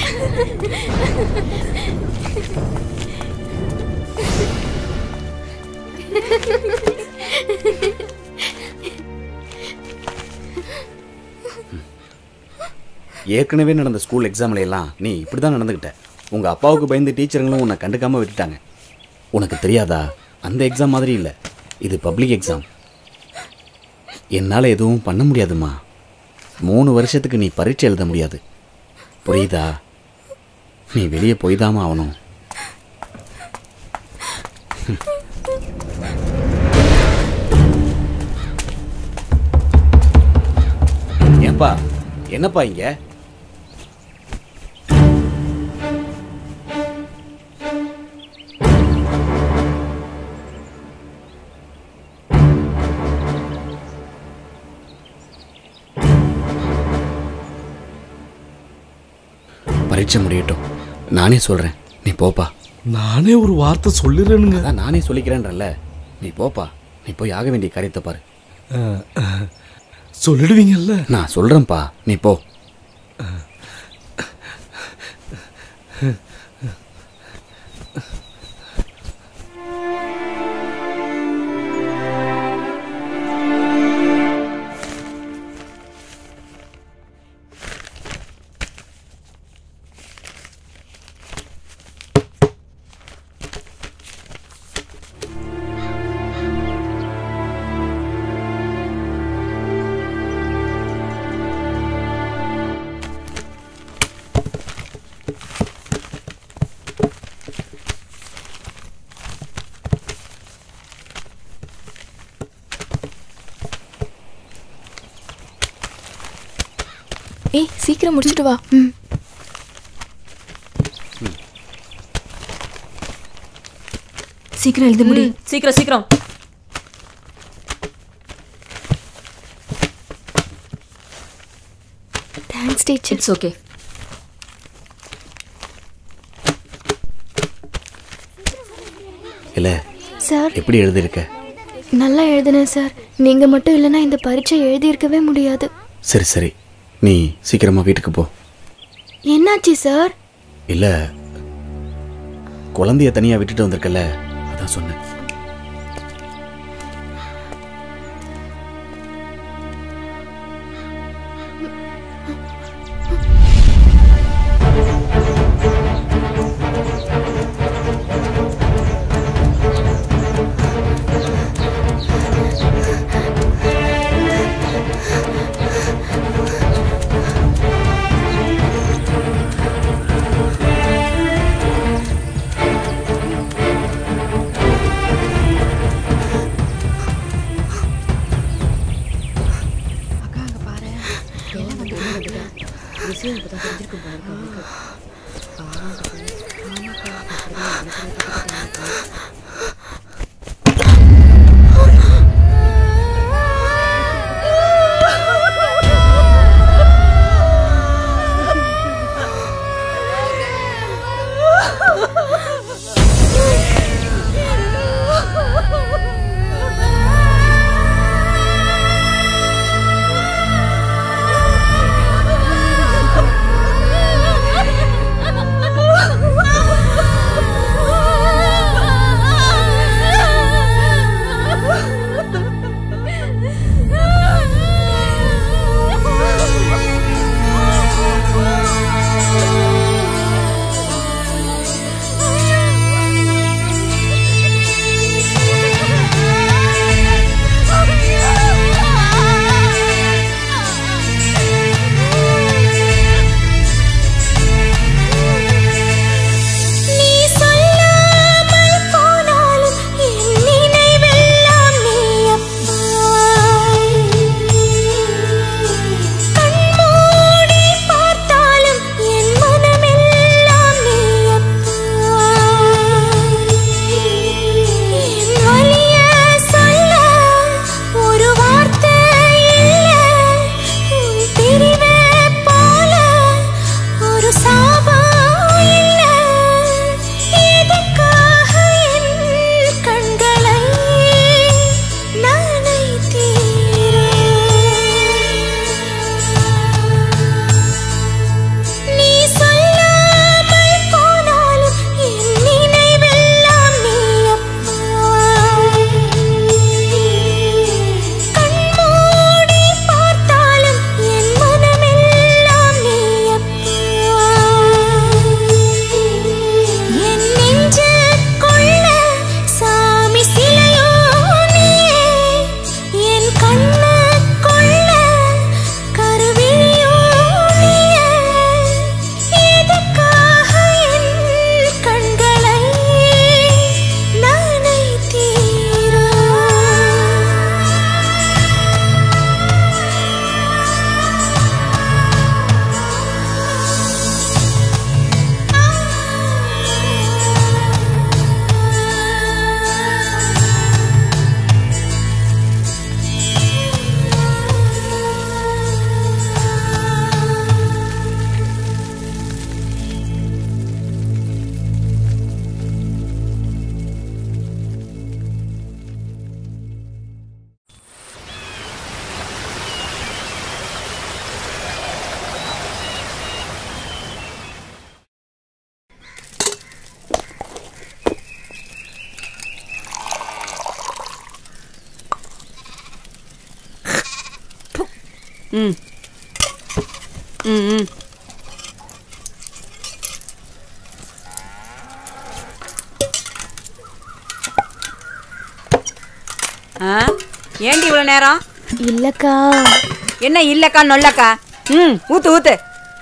ஏற்கனவே நடந்த ஸ்கூல் எக்ஸாம்ல எல்லாம் நீ இப்படி தான் நடந்துக்கிட்ட உங்கள் அப்பாவுக்கு பயந்து டீச்சருங்களும் உன்னை கண்டுக்காமல் விட்டுட்டாங்க உனக்கு தெரியாதா அந்த எக்ஸாம் மாதிரி இல்லை இது பப்ளிக் எக்ஸாம் என்னால் எதுவும் பண்ண முடியாதும்மா மூணு வருஷத்துக்கு நீ பரீட்சை எழுத முடியாது புரியுதா நீ வெளியே போய்தாம்மா ஆகணும் ஏன்பா என்னப்பா இங்க பரீட்சை முடியட்டும் நானே சொல்றேன் நீ போப்பா நானே ஒரு வார்த்தை சொல்லிடுறேனுங்க அதான் நானே சொல்லிக்கிறேன்றல்ல நீ போப்பா நீ போய் ஆக வேண்டிய காரியத்தை பாரு சொல்லிடுவீங்கல்ல நான் சொல்றேன்ப்பா நீ போ ஏய் சீக்கிரம் முடிச்சிட்டு வா ம் சீக்கிரம் எழுதி முடி சீக்கிரம் சீக்கிரம் தேங்க்ஸ் டீச்சர் இட்ஸ் ஓகே இல்லை சார் எப்படி எழுதியிருக்க நல்லா எழுதினேன் சார் நீங்க மட்டும் இல்லைன்னா இந்த பரீட்சை எழுதியிருக்கவே முடியாது சரி சரி நீ சீக்கிரமா வீட்டுக்கு போ என்னாச்சு சார் இல்லை குழந்தைய தனியாக விட்டுட்டு வந்திருக்கல அதான் சொன்னேன் Ah! ம் ம் ம் ஆ ஏண்டி இவ்வளோ நேரம் இல்லக்கா என்ன இல்லக்கா நொல்லக்கா ம் ஊத்து ஊத்து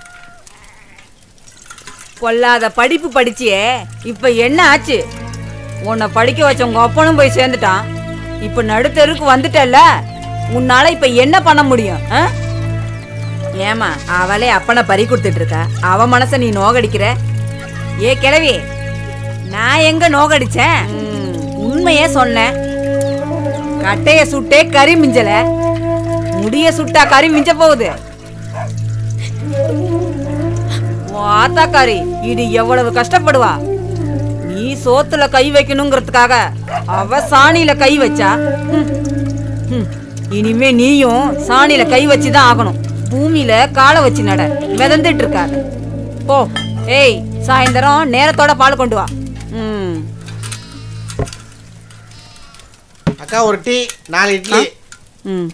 பொல்லாத படிப்பு படிச்சியே இப்போ என்ன ஆச்சு உன்னை படிக்க வச்ச உங்க அப்பனும் போய் சேர்ந்துட்டான் இப்போ நடுத்தருக்கு வந்துட்டல்ல உன்னால இப்போ என்ன பண்ண முடியும் ஆ? ஏமா அவளே அப்பனை பறி கொடுத்துட்டு இருக்கா அவ மனசை நீ நோகடிக்கிற ஏ கிழவி நான் எங்க நோகடிச்சேன் ம், உண்மையே சொன்னேன் கட்டைய சுட்டே கறி மிஞ்சல முடிய சுட்டா கறி மிஞ்ச போகுது உன் ஆத்தாக்காரி இது எவ்வளவு கஷ்டப்படுவா நீ சோத்துல கை வைக்கணுங்கிறதுக்காக அவ சாணியில கை வச்சா ஹம், ஹம். இனிமே நீயும் சாணியில கை வச்சுதான் ஆகணும் பூமியில காலை வச்சு நட மிதந்துட்டு இருக்காத போ ஏய் சாயந்தரம் நேரத்தோட பால் கொண்டு வா ம் அக்கா ஒரு டீ நாலு இட்லி ம்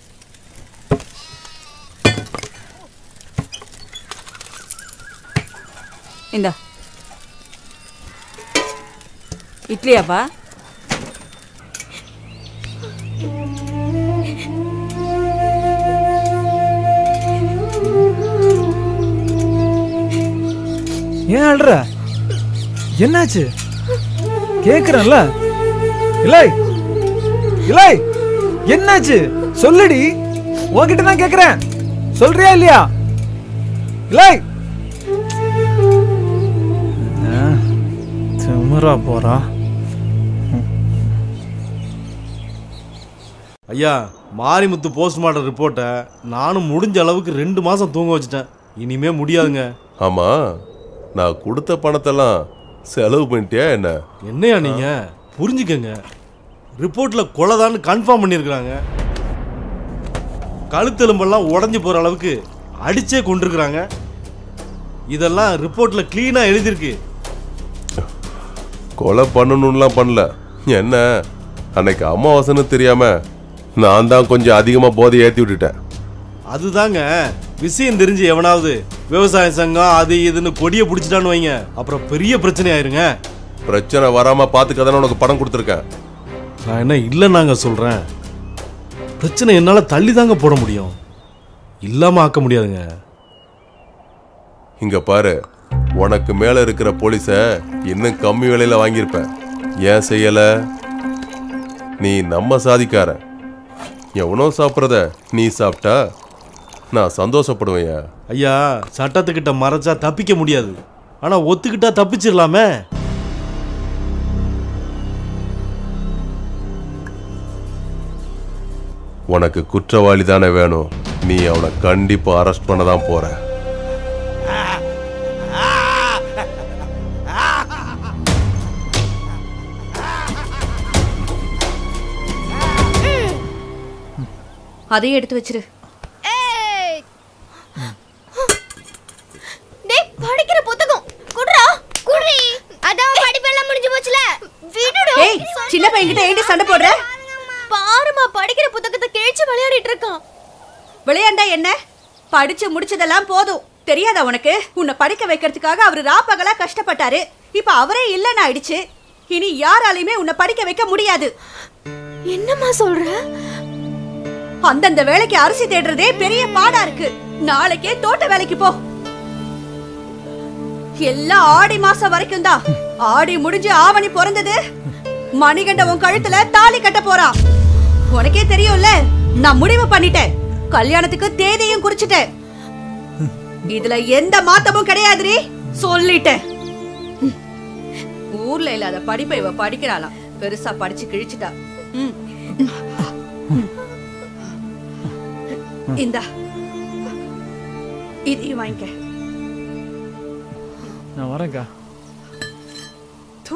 இந்த இட்லியாப்பா ஏன் அழுற என்னாச்சு கேக்குறேன்ல இல்லை இல்லை என்னாச்சு சொல்லுடி உன்கிட்ட தான் கேக்குறேன் சொல்றியா இல்லையா இல்லை திமுறா போறா ஐயா மாரிமுத்து போஸ்ட்மார்ட்டம் ரிப்போர்ட்டை நானும் முடிஞ்ச அளவுக்கு ரெண்டு மாசம் தூங்க வச்சுட்டேன் இனிமே முடியாதுங்க ஆமா நான் கொடுத்த பணத்தெல்லாம் செலவு பண்ணிட்டியா என்ன என்னையா நீங்க புரிஞ்சுக்கங்க ரிப்போர்ட்ல கொலைதான்னு கன்ஃபார்ம் பண்ணியிருக்கிறாங்க கழுத்தெலும்பெல்லாம் உடஞ்சி போற அளவுக்கு அடிச்சே கொண்டிருக்கிறாங்க இதெல்லாம் ரிப்போர்ட்ல கிளீனா எழுதியிருக்கு கொலை பண்ணணும்லாம் பண்ணல என்ன அன்னைக்கு அமாவாசைன்னு தெரியாம நான் தான் கொஞ்சம் அதிகமா போதை ஏத்தி விட்டுட்டேன் அதுதாங்க விஷயம் தெரிஞ்சு எவனாவது விவசாய சங்கம் அது இதுன்னு கொடியை பிடிச்சிட்டான்னு வைங்க அப்புறம் பெரிய பிரச்சனை ஆயிருங்க பிரச்சனை வராம பாத்துக்க தானே உனக்கு பணம் கொடுத்துருக்கேன் நான் என்ன இல்லைன்னாங்க சொல்றேன் பிரச்சனை என்னால தள்ளி தாங்க போட முடியும் இல்லாம ஆக்க முடியாதுங்க இங்க பாரு உனக்கு மேல இருக்கிற போலீஸ இன்னும் கம்மி விலையில வாங்கியிருப்ப ஏன் செய்யல நீ நம்ம சாதிக்கார எவனோ சாப்பிட்றத நீ சாப்பிட்டா நான் சந்தோஷப்படுவேன் ஐயா சட்டத்துக்கிட்ட மறைச்சா தப்பிக்க முடியாது ஆனா ஒத்துக்கிட்டா தப்பிச்சிடலாமே உனக்கு குற்றவாளி தானே வேணும் நீ அவனை கண்டிப்பா அரெஸ்ட் பண்ண தான் போற அதையும் எடுத்து வச்சிரு டேய் படிக்கிற புத்தகம் குடுறா குடி அதான் படிப்பெல்லாம் முடிஞ்சு போச்சுல விடுடா ஏய் சின்ன பையன்கிட்ட ஏண்டி சண்டை போடுற பாருமா படிக்கிற புத்தகத்தை கிழிச்சு விளையாடிட்டு இருக்கான் விளையாண்டா என்ன படிச்சு முடிச்சதெல்லாம் போதும் தெரியாதா உனக்கு உன்னை படிக்க வைக்கிறதுக்காக அவரு ராப்பகலா கஷ்டப்பட்டாரு இப்ப அவரே இல்லைன்னு ஆயிடுச்சு இனி யாராலையுமே உன்னை படிக்க வைக்க முடியாது என்னம்மா சொல்ற அந்தந்த வேலைக்கு அரிசி தேடுறதே பெரிய பாடா இருக்கு நாளைக்கே தோட்ட வேலைக்கு போ எல்லாம் ஆடி மாசம் வரைக்கும் தான் ஆடி முடிஞ்சு ஆவணி பிறந்தது மணிகண்ட உன் கழுத்துல தாலி கட்ட போறான் உனக்கே தெரியும்ல நான் முடிவு பண்ணிட்டேன் கல்யாணத்துக்கு தேதியும் குறிச்சிட்டேன் இதுல எந்த மாத்தமும் கிடையாதுரி சொல்லிட்டேன் ஊர்ல இல்லாத படிப்பை இவ படிக்கிறாளாம் பெருசா படிச்சு கிழிச்சிட்டா ம். இந்தா இதையும் வாங்கிக்க நான் வரேன்க்கா தூ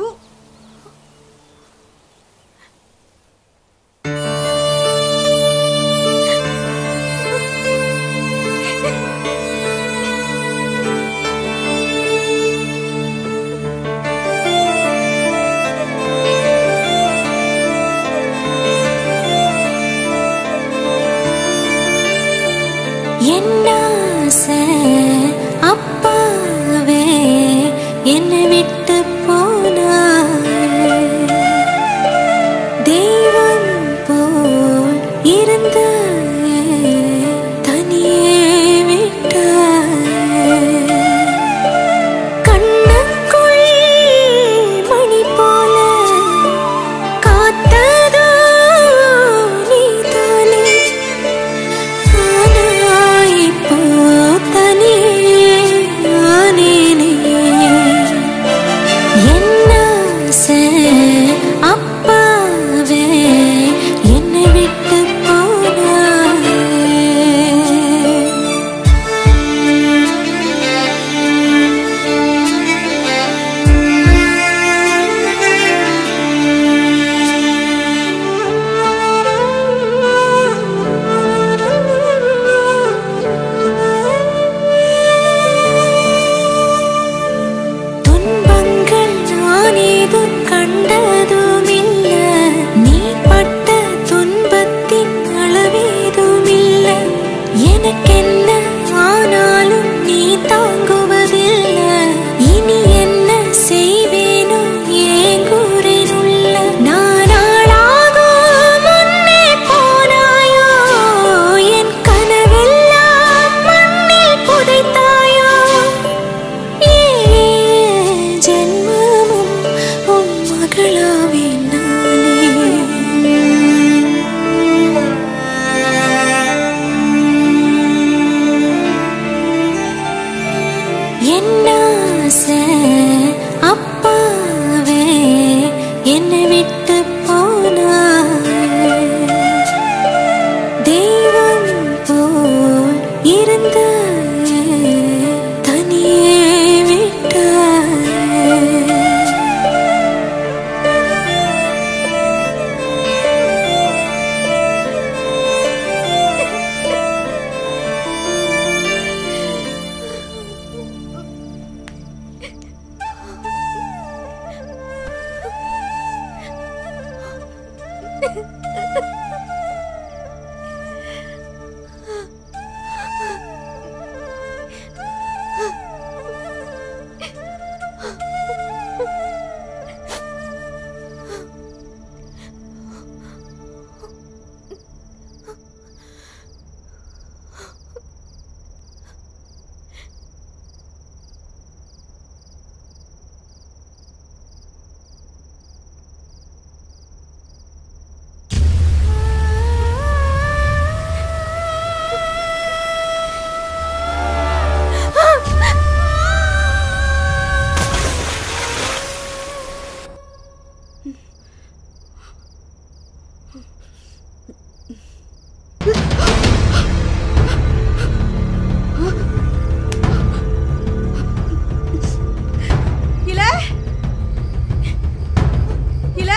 என்ன ஆசை அப்பாவே என்னை விட்டு போனா தெய்வம் போல் இருந்த தனியே விட்டாய் இல இல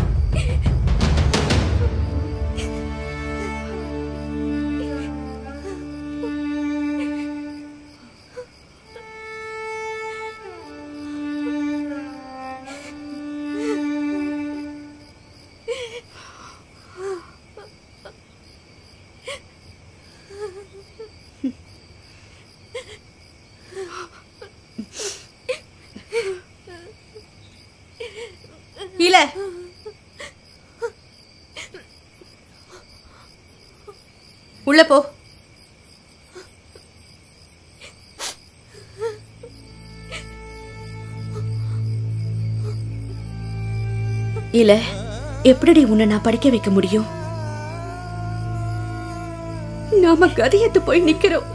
இல உள்ள போ இல்ல எப்படிடி உன்னை நான் படிக்க வைக்க முடியும் நாம கதியத்து போய் நிக்கிறோம்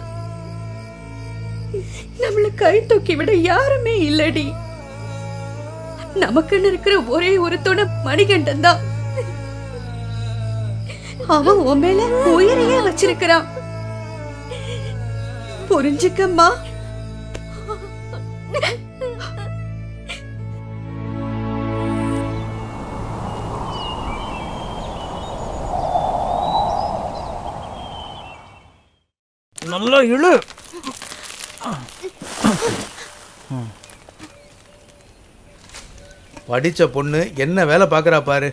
நம்மள கை தூக்கி விட யாருமே இல்லடி நமக்குன்னு இருக்கிற ஒரே ஒரு துணை மணிகண்டன் தான் அவன் உன் மேல உயிரையே வச்சிருக்கிறான் புரிஞ்சுக்கம்மா நல்லா இழு படிச்ச பொண்ணு என்ன வேலை பார்க்கறா பாரு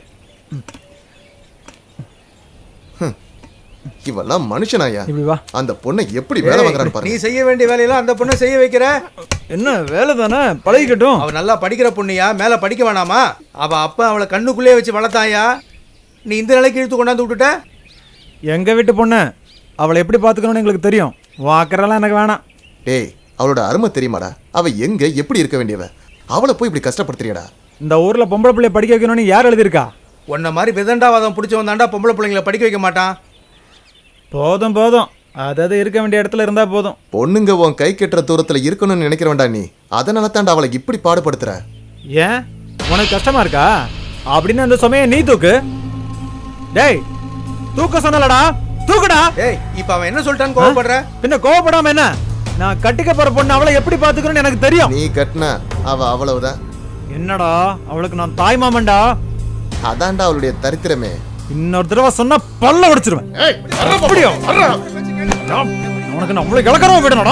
இவெல்லாம் மனுஷனாயா இப்படி வா அந்த பொண்ணை எப்படி வேலை ஏய், வாங்குறான்னு நீ பாருங்க செய்ய வேண்டிய வேலையெல்லாம் அந்த பொண்ணை செய்ய வைக்கிற என்ன வேலை தானே பழகிக்கட்டும் அவ நல்லா படிக்கிற பொண்ணுயா மேல படிக்க வேணாமா அவ அப்பா அவளை கண்ணுக்குள்ளே வச்சு வளர்த்தாயா நீ இந்த நிலைக்கு இழுத்து கொண்டாந்து விட்டுட்ட எங்க வீட்டு பொண்ணு அவளை எப்படி பார்த்துக்கணும்னு எங்களுக்கு தெரியும் வாக்கறெல்லாம் எனக்கு வேணாம் டேய் அவளோட அருமை தெரியுமாடா அவ எங்க எப்படி இருக்க வேண்டியவ அவளை போய் இப்படி கஷ்டப்படுத்துறியடா இந்த ஊர்ல பொம்பளை பிள்ளைய படிக்க வைக்கணும்னு யார் எழுதியிருக்கா உன்ன மாதிரி விதண்டாவாதம் பிடிச்சவன் தாண்டா பொம்பளை பிள்ளைங்களை படிக்க வைக்க மாட்டான் போதும் போதும் அதாவது இருக்க வேண்டிய இடத்துல இருந்தா போதும் பொண்ணுங்க உன் கை கெட்டுற தூரத்துல இருக்கணும்னு நினைக்கிறவன்டா நீ அதனால தாண்டா அவளை இப்படி பாடுபடுத்துற ஏன் உனக்கு கஷ்டமா இருக்கா அப்படின்னு அந்த சுமைய நீ தூக்கு டேய் தூக்க சொன்னலடா தூக்குடா ஏய் இப்ப அவன் என்ன சொல்லிட்டான்னு கோவப்படுற பின்ன கோவப்படாம என்ன நான் கட்டிக்க போற பொண்ணு அவளை எப்படி பாத்துக்கணும்னு எனக்கு தெரியும் நீ கட்டின அவ அவ்வளவுதான் என்னடா அவளுக்கு நான் தாய் மாமன்டா அதான்டா அவளுடைய தரித்திரமே இன்னொரு தடவை சொன்னா பல்ல உடைச்சிருவேன் அப்படியா நான் உனக்கு நான் அவ்வளவு கிளக்கறவன் விடணும்டா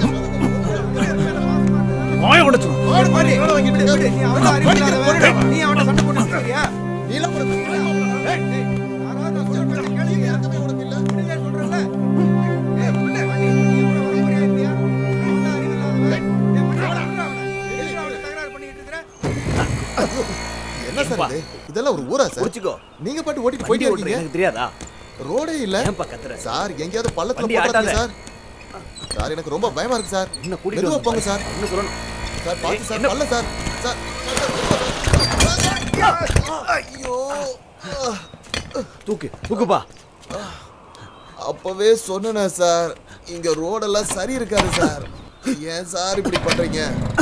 வாய உடைச்சிருவேன் என்ன சார் இது இதெல்லாம் ஒரு ஊரா சார் புடிச்சுக்கோ. நீங்க பாட்டு ஓட்டிட்டு வண்டி போயிட்டே ஓட்டுறது இருக்கீங்க எனக்கு தெரியாதா ரோடே இல்ல ஏன்பா கத்துற? சார் எங்கேயாவது பள்ளத்துல வண்டி போடுறீங்க ஆட்டாத. சார் சார் எனக்கு ரொம்ப பயமா இருக்கு சார் இன்னும் கூட்டிட்டு மெதுவா வந்து போங்க பாரு. சார் இன்னும் சொல்லணும். சார் பாத்து சார் பல்ல சார் சார் ஐயோ தூக்கு தூக்குப்பா அப்பவே சொன்னேனே சார் இங்க ரோடெல்லாம் சரி இருக்காது சார் ஏன் சார் இப்படி பண்றீங்க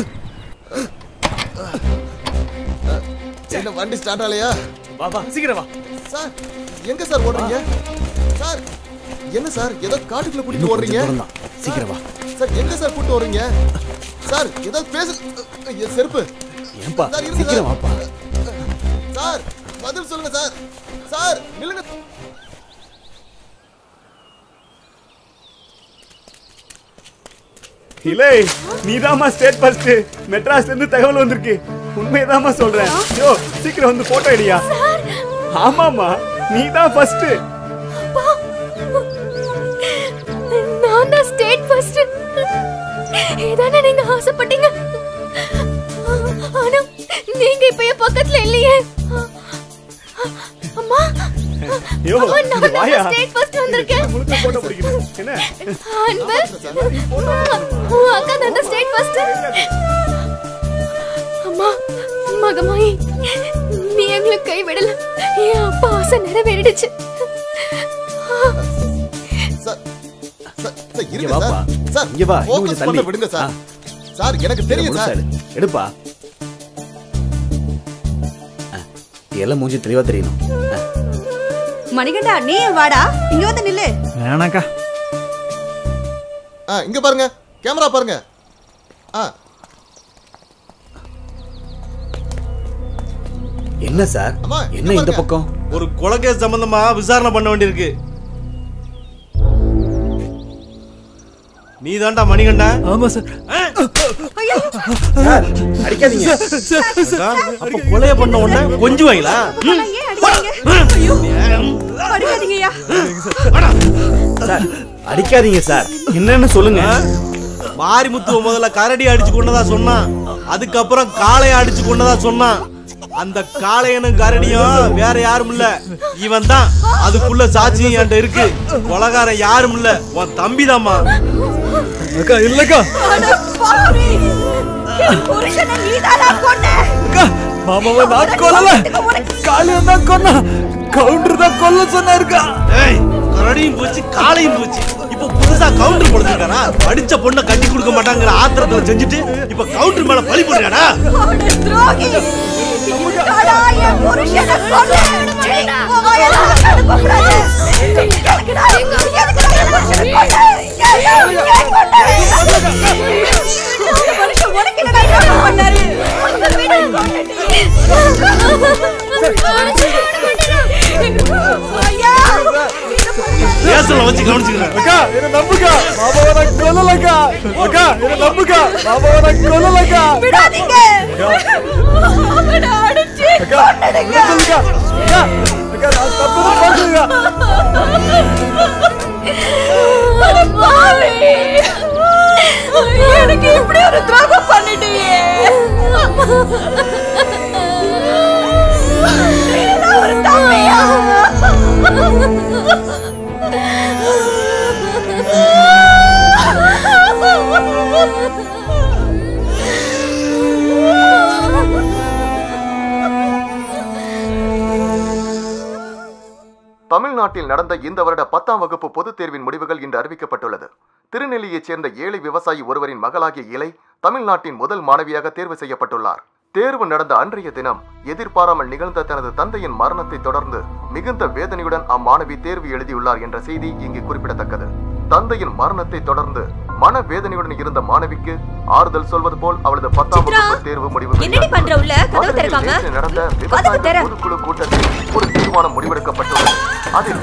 என்ன வண்டி ஸ்டார்ட் ஆகலையா வா வா சீக்கிரம் வா சார் எங்க சார் ஓடுறீங்க சார் என்ன சார் ஏதோ காட்டுக்குள்ள கூட்டிட்டு ஓடுறீங்க சீக்கிரம் வா சார் எங்க சார் கூட்டிட்டு ஓடுறீங்க சார் ஏதாவது பேசு என் செருப்பு ஏன்பா சார், இருங்க சீக்கிரம் சார். வாப்பா சார் பதில் சொல்லுங்க சார் சார் நில்லுங்க இலே நீதாம்மா ஸ்டேட் ஃபர்ஸ்ட் மெட்ராஸ்ல இருந்து தகவல் வந்திருக்கு உண்மையதாம்மா சொல்றேன் யோ சீக்கிரம் வந்து போட்டோ எடுயா ஆமாமா நீதான் ஃபர்ஸ்ட் நான் தான் ஸ்டேட் ஃபர்ஸ்ட் இதானே நீங்க ஆசைப்பட்டீங்க ஆனா நீங்க இப்ப என் பக்கத்துல இல்லையே அம்மா யோ அம்மா, இங்க நான் வாயா தான் ஸ்டேட் ஃபர்ஸ்ட் வந்திருக்கேன் முழுக்க போட்டோ பிடிக்கிறேன் என்ன அன்பு உன் அக்கா தான் ஸ்டேட் ஃபர்ஸ்ட் அம்மா மகமாயி நீ எங்களை கைவிடல என் அப்பா ஆசை நிறைவேறிடுச்சு சார் சார், சார் இங்க இருங்க வாப்பா சார் சார் இங்க வா இன்னும் focus கொஞ்சம் பண்ண தள்ளி விடுங்க சார் ஆ. சார் எனக்கு தெரியும் முழுசா சார் எடு. எடுப்பா ஆ, எல்லாம் மூஞ்சி தெளிவா தெரியணும் ஆ. மணிகண்டா நீ வாடா இங்க வந்து நில்லு வேணாக்கா ஆ இங்க பாருங்க கேமரா பாருங்க ஆ என்ன சார் அம்மா, இங்க என்ன இந்த பாருங்க. பக்கம் ஒரு கொலைகேஸ் சம்பந்தமா விசாரணை பண்ண வேண்டியிருக்கு நீ தான்டா மணிகண்டா ஆமா சார் சார் அடிக்காதீங்க அப்ப கொலைய பண்ண உடனே கொஞ்சுவாங்களா ம்? அடிக்காதீங்கய்யா சார் அடிக்காதீங்க சார் என்னன்னு சொல்லுங்க மாரிமுத்துவ முதல்ல கரடி அடிச்சு கொண்டதா சொன்னான் அதுக்கப்புறம் காளைய அடிச்சு கொண்டதா சொன்னான் அந்த காளையனும் கரடியும் வேற யாரும் இல்ல இவன் தான் அதுக்குள்ள சாட்சியம் என்கிட்ட இருக்கு கொலகாரன் யாரும் இல்ல உன் தம்பிதாம்மா அக்கா இல்லக்கா அட பாவி என் புருஷனை நீதானா கொன்ன அக்கா மாமாவை நான் கொல்லல காளியம் தான் கொன்னா கவுண்டர் தான் கொல்ல சொன்னாருக்கா ஏய் கரடியும் போச்சு காளையும் போச்சு இப்ப புதுசா கவுண்டர் போடுறாரா படிச்ச பொண்ணை கட்டி கொடுக்க மாட்டாங்கிற ஆத்திரத்துல செஞ்சுட்டு இப்ப கவுண்டர் மேல பழி போடுறாடா அட துரோகி இதுதானா என் புருஷனை கொன்ன சீ, உன் வாயெல்லாம் அனுப்பக்கூடாது. எதுக்குடா எதுக்குடா என் புருஷனை கொன்ன? ஏன், ஏன், ஏன் கொன்ன? இந்த மனுஷன் உனக்கு என்னடா துரோகம் பண்ணாரு? அந்த வீட்டை கொன்னுட்டு. ஐயா, பேசல வச்சு கவனிச்சுக்கிறேன் அக்கா என்ன நம்புக்கா மாமாவை நான் கொல்லலக்கா அக்கா என்ன நம்புக்கா மாமாவை நான் கொல்லலக்கா விடாதீங்க அவனை அடிச்சு அக்கா கொன்னுடுங்க. சொல்லுக்கா அக்கா அக்கா நான் தப்பு தான் பாக்குறேங்க அட பாவி. எனக்கு இப்படி ஒரு துரோகம் பண்ணிட்டியே நீதான் ஒரு தம்பியா தமிழ்நாட்டில் நடந்த இந்த வருட பத்தாம் வகுப்பு பொதுத் தேர்வின் முடிவுகள் இன்று அறிவிக்கப்பட்டுள்ளது திருநெல்லியைச் சேர்ந்த ஏழை விவசாயி ஒருவரின் மகளாகிய இலை தமிழ்நாட்டின் முதல் மாணவியாக தேர்வு செய்யப்பட்டுள்ளார் தேர்வு நடந்த அன்றைய தினம் எதிர்பாராமல் நிகழ்ந்த தனது தந்தையின் மரணத்தை தொடர்ந்து மிகுந்த வேதனையுடன் அம்மாணவி தேர்வு எழுதியுள்ளார் என்ற செய்தி இங்கு குறிப்பிடத்தக்கது தந்தையின் மரணத்தை தொடர்ந்து மன வேதனையுடன் இருந்த மாணவிக்கு ஆறுதல் சொல்வது போல் அவளது பத்தாம் சித்ரா, வகுப்பு தேர்வு முடிவு என்னடி பண்ற உள்ள? கதவு திறக்காம? நடந்த கதவு திற. விவசாய பொதுக்குழு கூட்டத்தில் ஒரு தீர்மானம் முடிவெடுக்கப்பட்டுள்ளது அதில்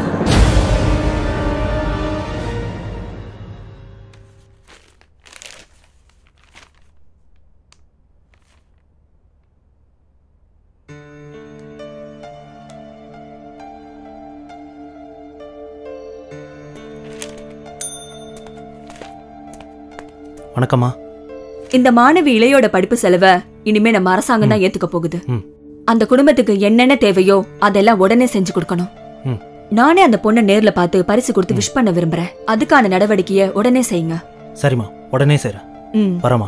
வணக்கம்மா இந்த மாணவி இளையோட படிப்பு செலவை இனிமே நம்ம அரசாங்கம் தான் ஏத்துக்க போகுது ம். அந்த குடும்பத்துக்கு என்னென்ன தேவையோ அதெல்லாம் உடனே செஞ்சு கொடுக்கணும் ம். நானே அந்த பொண்ணை நேர்ல பார்த்து பரிசு கொடுத்து விஷ் பண்ண விரும்புறேன் அதுக்கான நடவடிக்கைய உடனே செய்யுங்க சரிம்மா உடனே செய்கிறேன் ம். வரேம்மா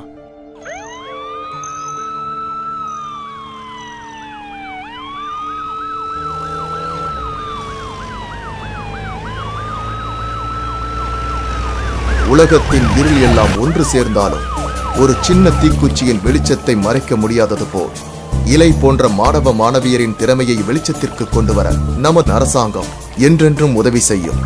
உலகத்தின் இருள் எல்லாம் ஒன்று சேர்ந்தாலும் ஒரு சின்ன தீக்குச்சியின் வெளிச்சத்தை மறைக்க முடியாதது போல் இலை போன்ற மாணவ மாணவியரின் திறமையை வெளிச்சத்திற்கு கொண்டு வர நமது அரசாங்கம் என்றென்றும் உதவி செய்யும்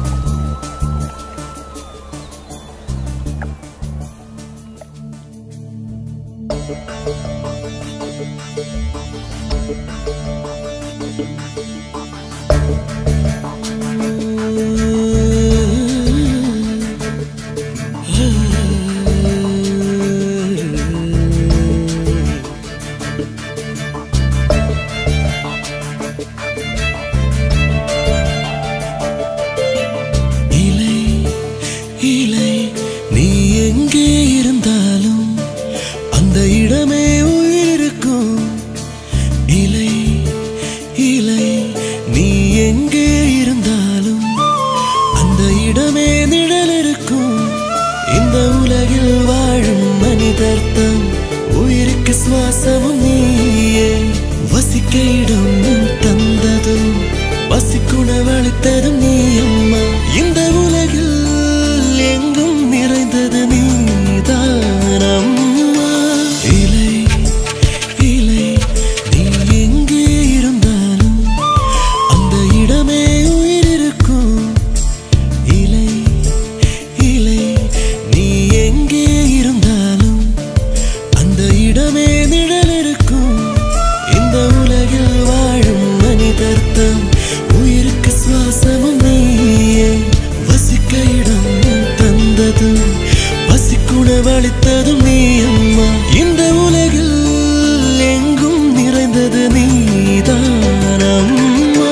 இலை இலை நீ எங்கே இருந்தாலும் அந்த இடமே உயிருக்கும் இலை இலை நீ எங்கே இருந்தாலும் அந்த இடமே நிழல் இருக்கும் இந்த உலகில் வாழும் மனிதர்த்தம் உயிருக்கு சுவாசமும் நீயே வசிக்க இடம் தந்ததும் வசிக்குணவளித்ததும் நீ அம்மா இந்த உலகில் எங்கும் நிறைந்தது நீதான் அம்மா இலை இலை நீ எங்கே இருந்தாலும் அந்த இடமே உயிர் இருக்கும் இலை இலை நீ எங்கே இருந்தாலும் அந்த இடமே நிழல் இருக்கும் இந்த உலகில் வாழும் மனிதர்த்தம் உயிருக்கு சுவாசமும் நீயே வசிக்க இடம் தந்ததும் வசிக்குணவளித்ததும் நீ அம்மா இந்த உலகில் எங்கும் நிறைந்தது நீதான் அம்மா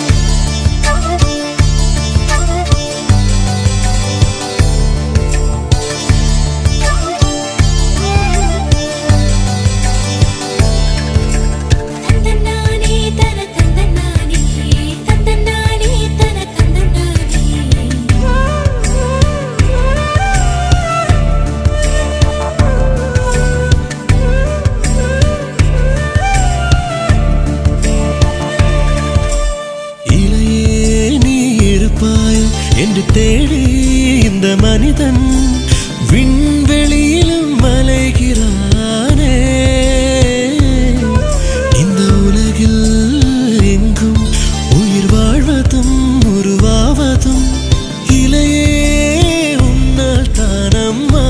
தந்தனானே தன தந்தனானே தந்தனானே தன தந்தனானே இலையே நீ இருப்பாய் என்று தேடி இந்த மனிதன் விண்வெளியிலும் மலைகிறானே இந்த உலகில் எங்கும் உயிர் வாழ்வதும் உருவாவதும் இலையே உன்னால் தானம்மா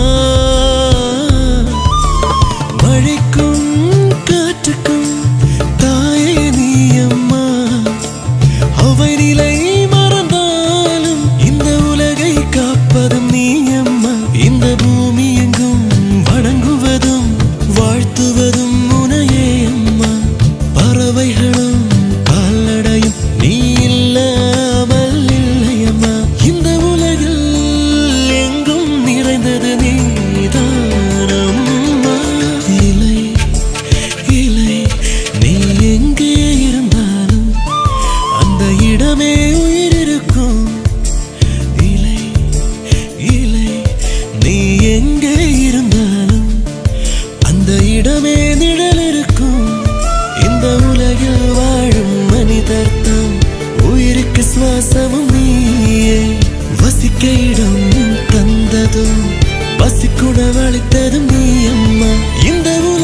மழைக்கும் காற்றுக்கும் தாயே நீ அம்மா அவை நிலை மறந்தாலும் இந்த உலகை காப்பதும் நீ அம்மா இந்த பூமி எங்கும் வணங்குவதும் வாழ்த்துவதும் உனையே அம்மா பறவைகளும் கால்நடையும் நீ இல்லாமல் இல்லையம்மா இந்த உலகில் எங்கும் நிறைந்தது நீதான் அம்மா இலை இலை நீ எங்கே இருந்தாலும் அந்த இடமே உயிர் இருக்கும் இலை இலை நீ எங்கே இருந்தாலும் அந்த இடமே நிழல் இருக்கும் இந்த உலகில் வாழும் மனிதர்த்தம் உயிருக்கு சுவாசமும் நீயே வசிக்க இடம் தந்ததும் வசிக்குணவளித்ததும் நீ அம்மா இந்த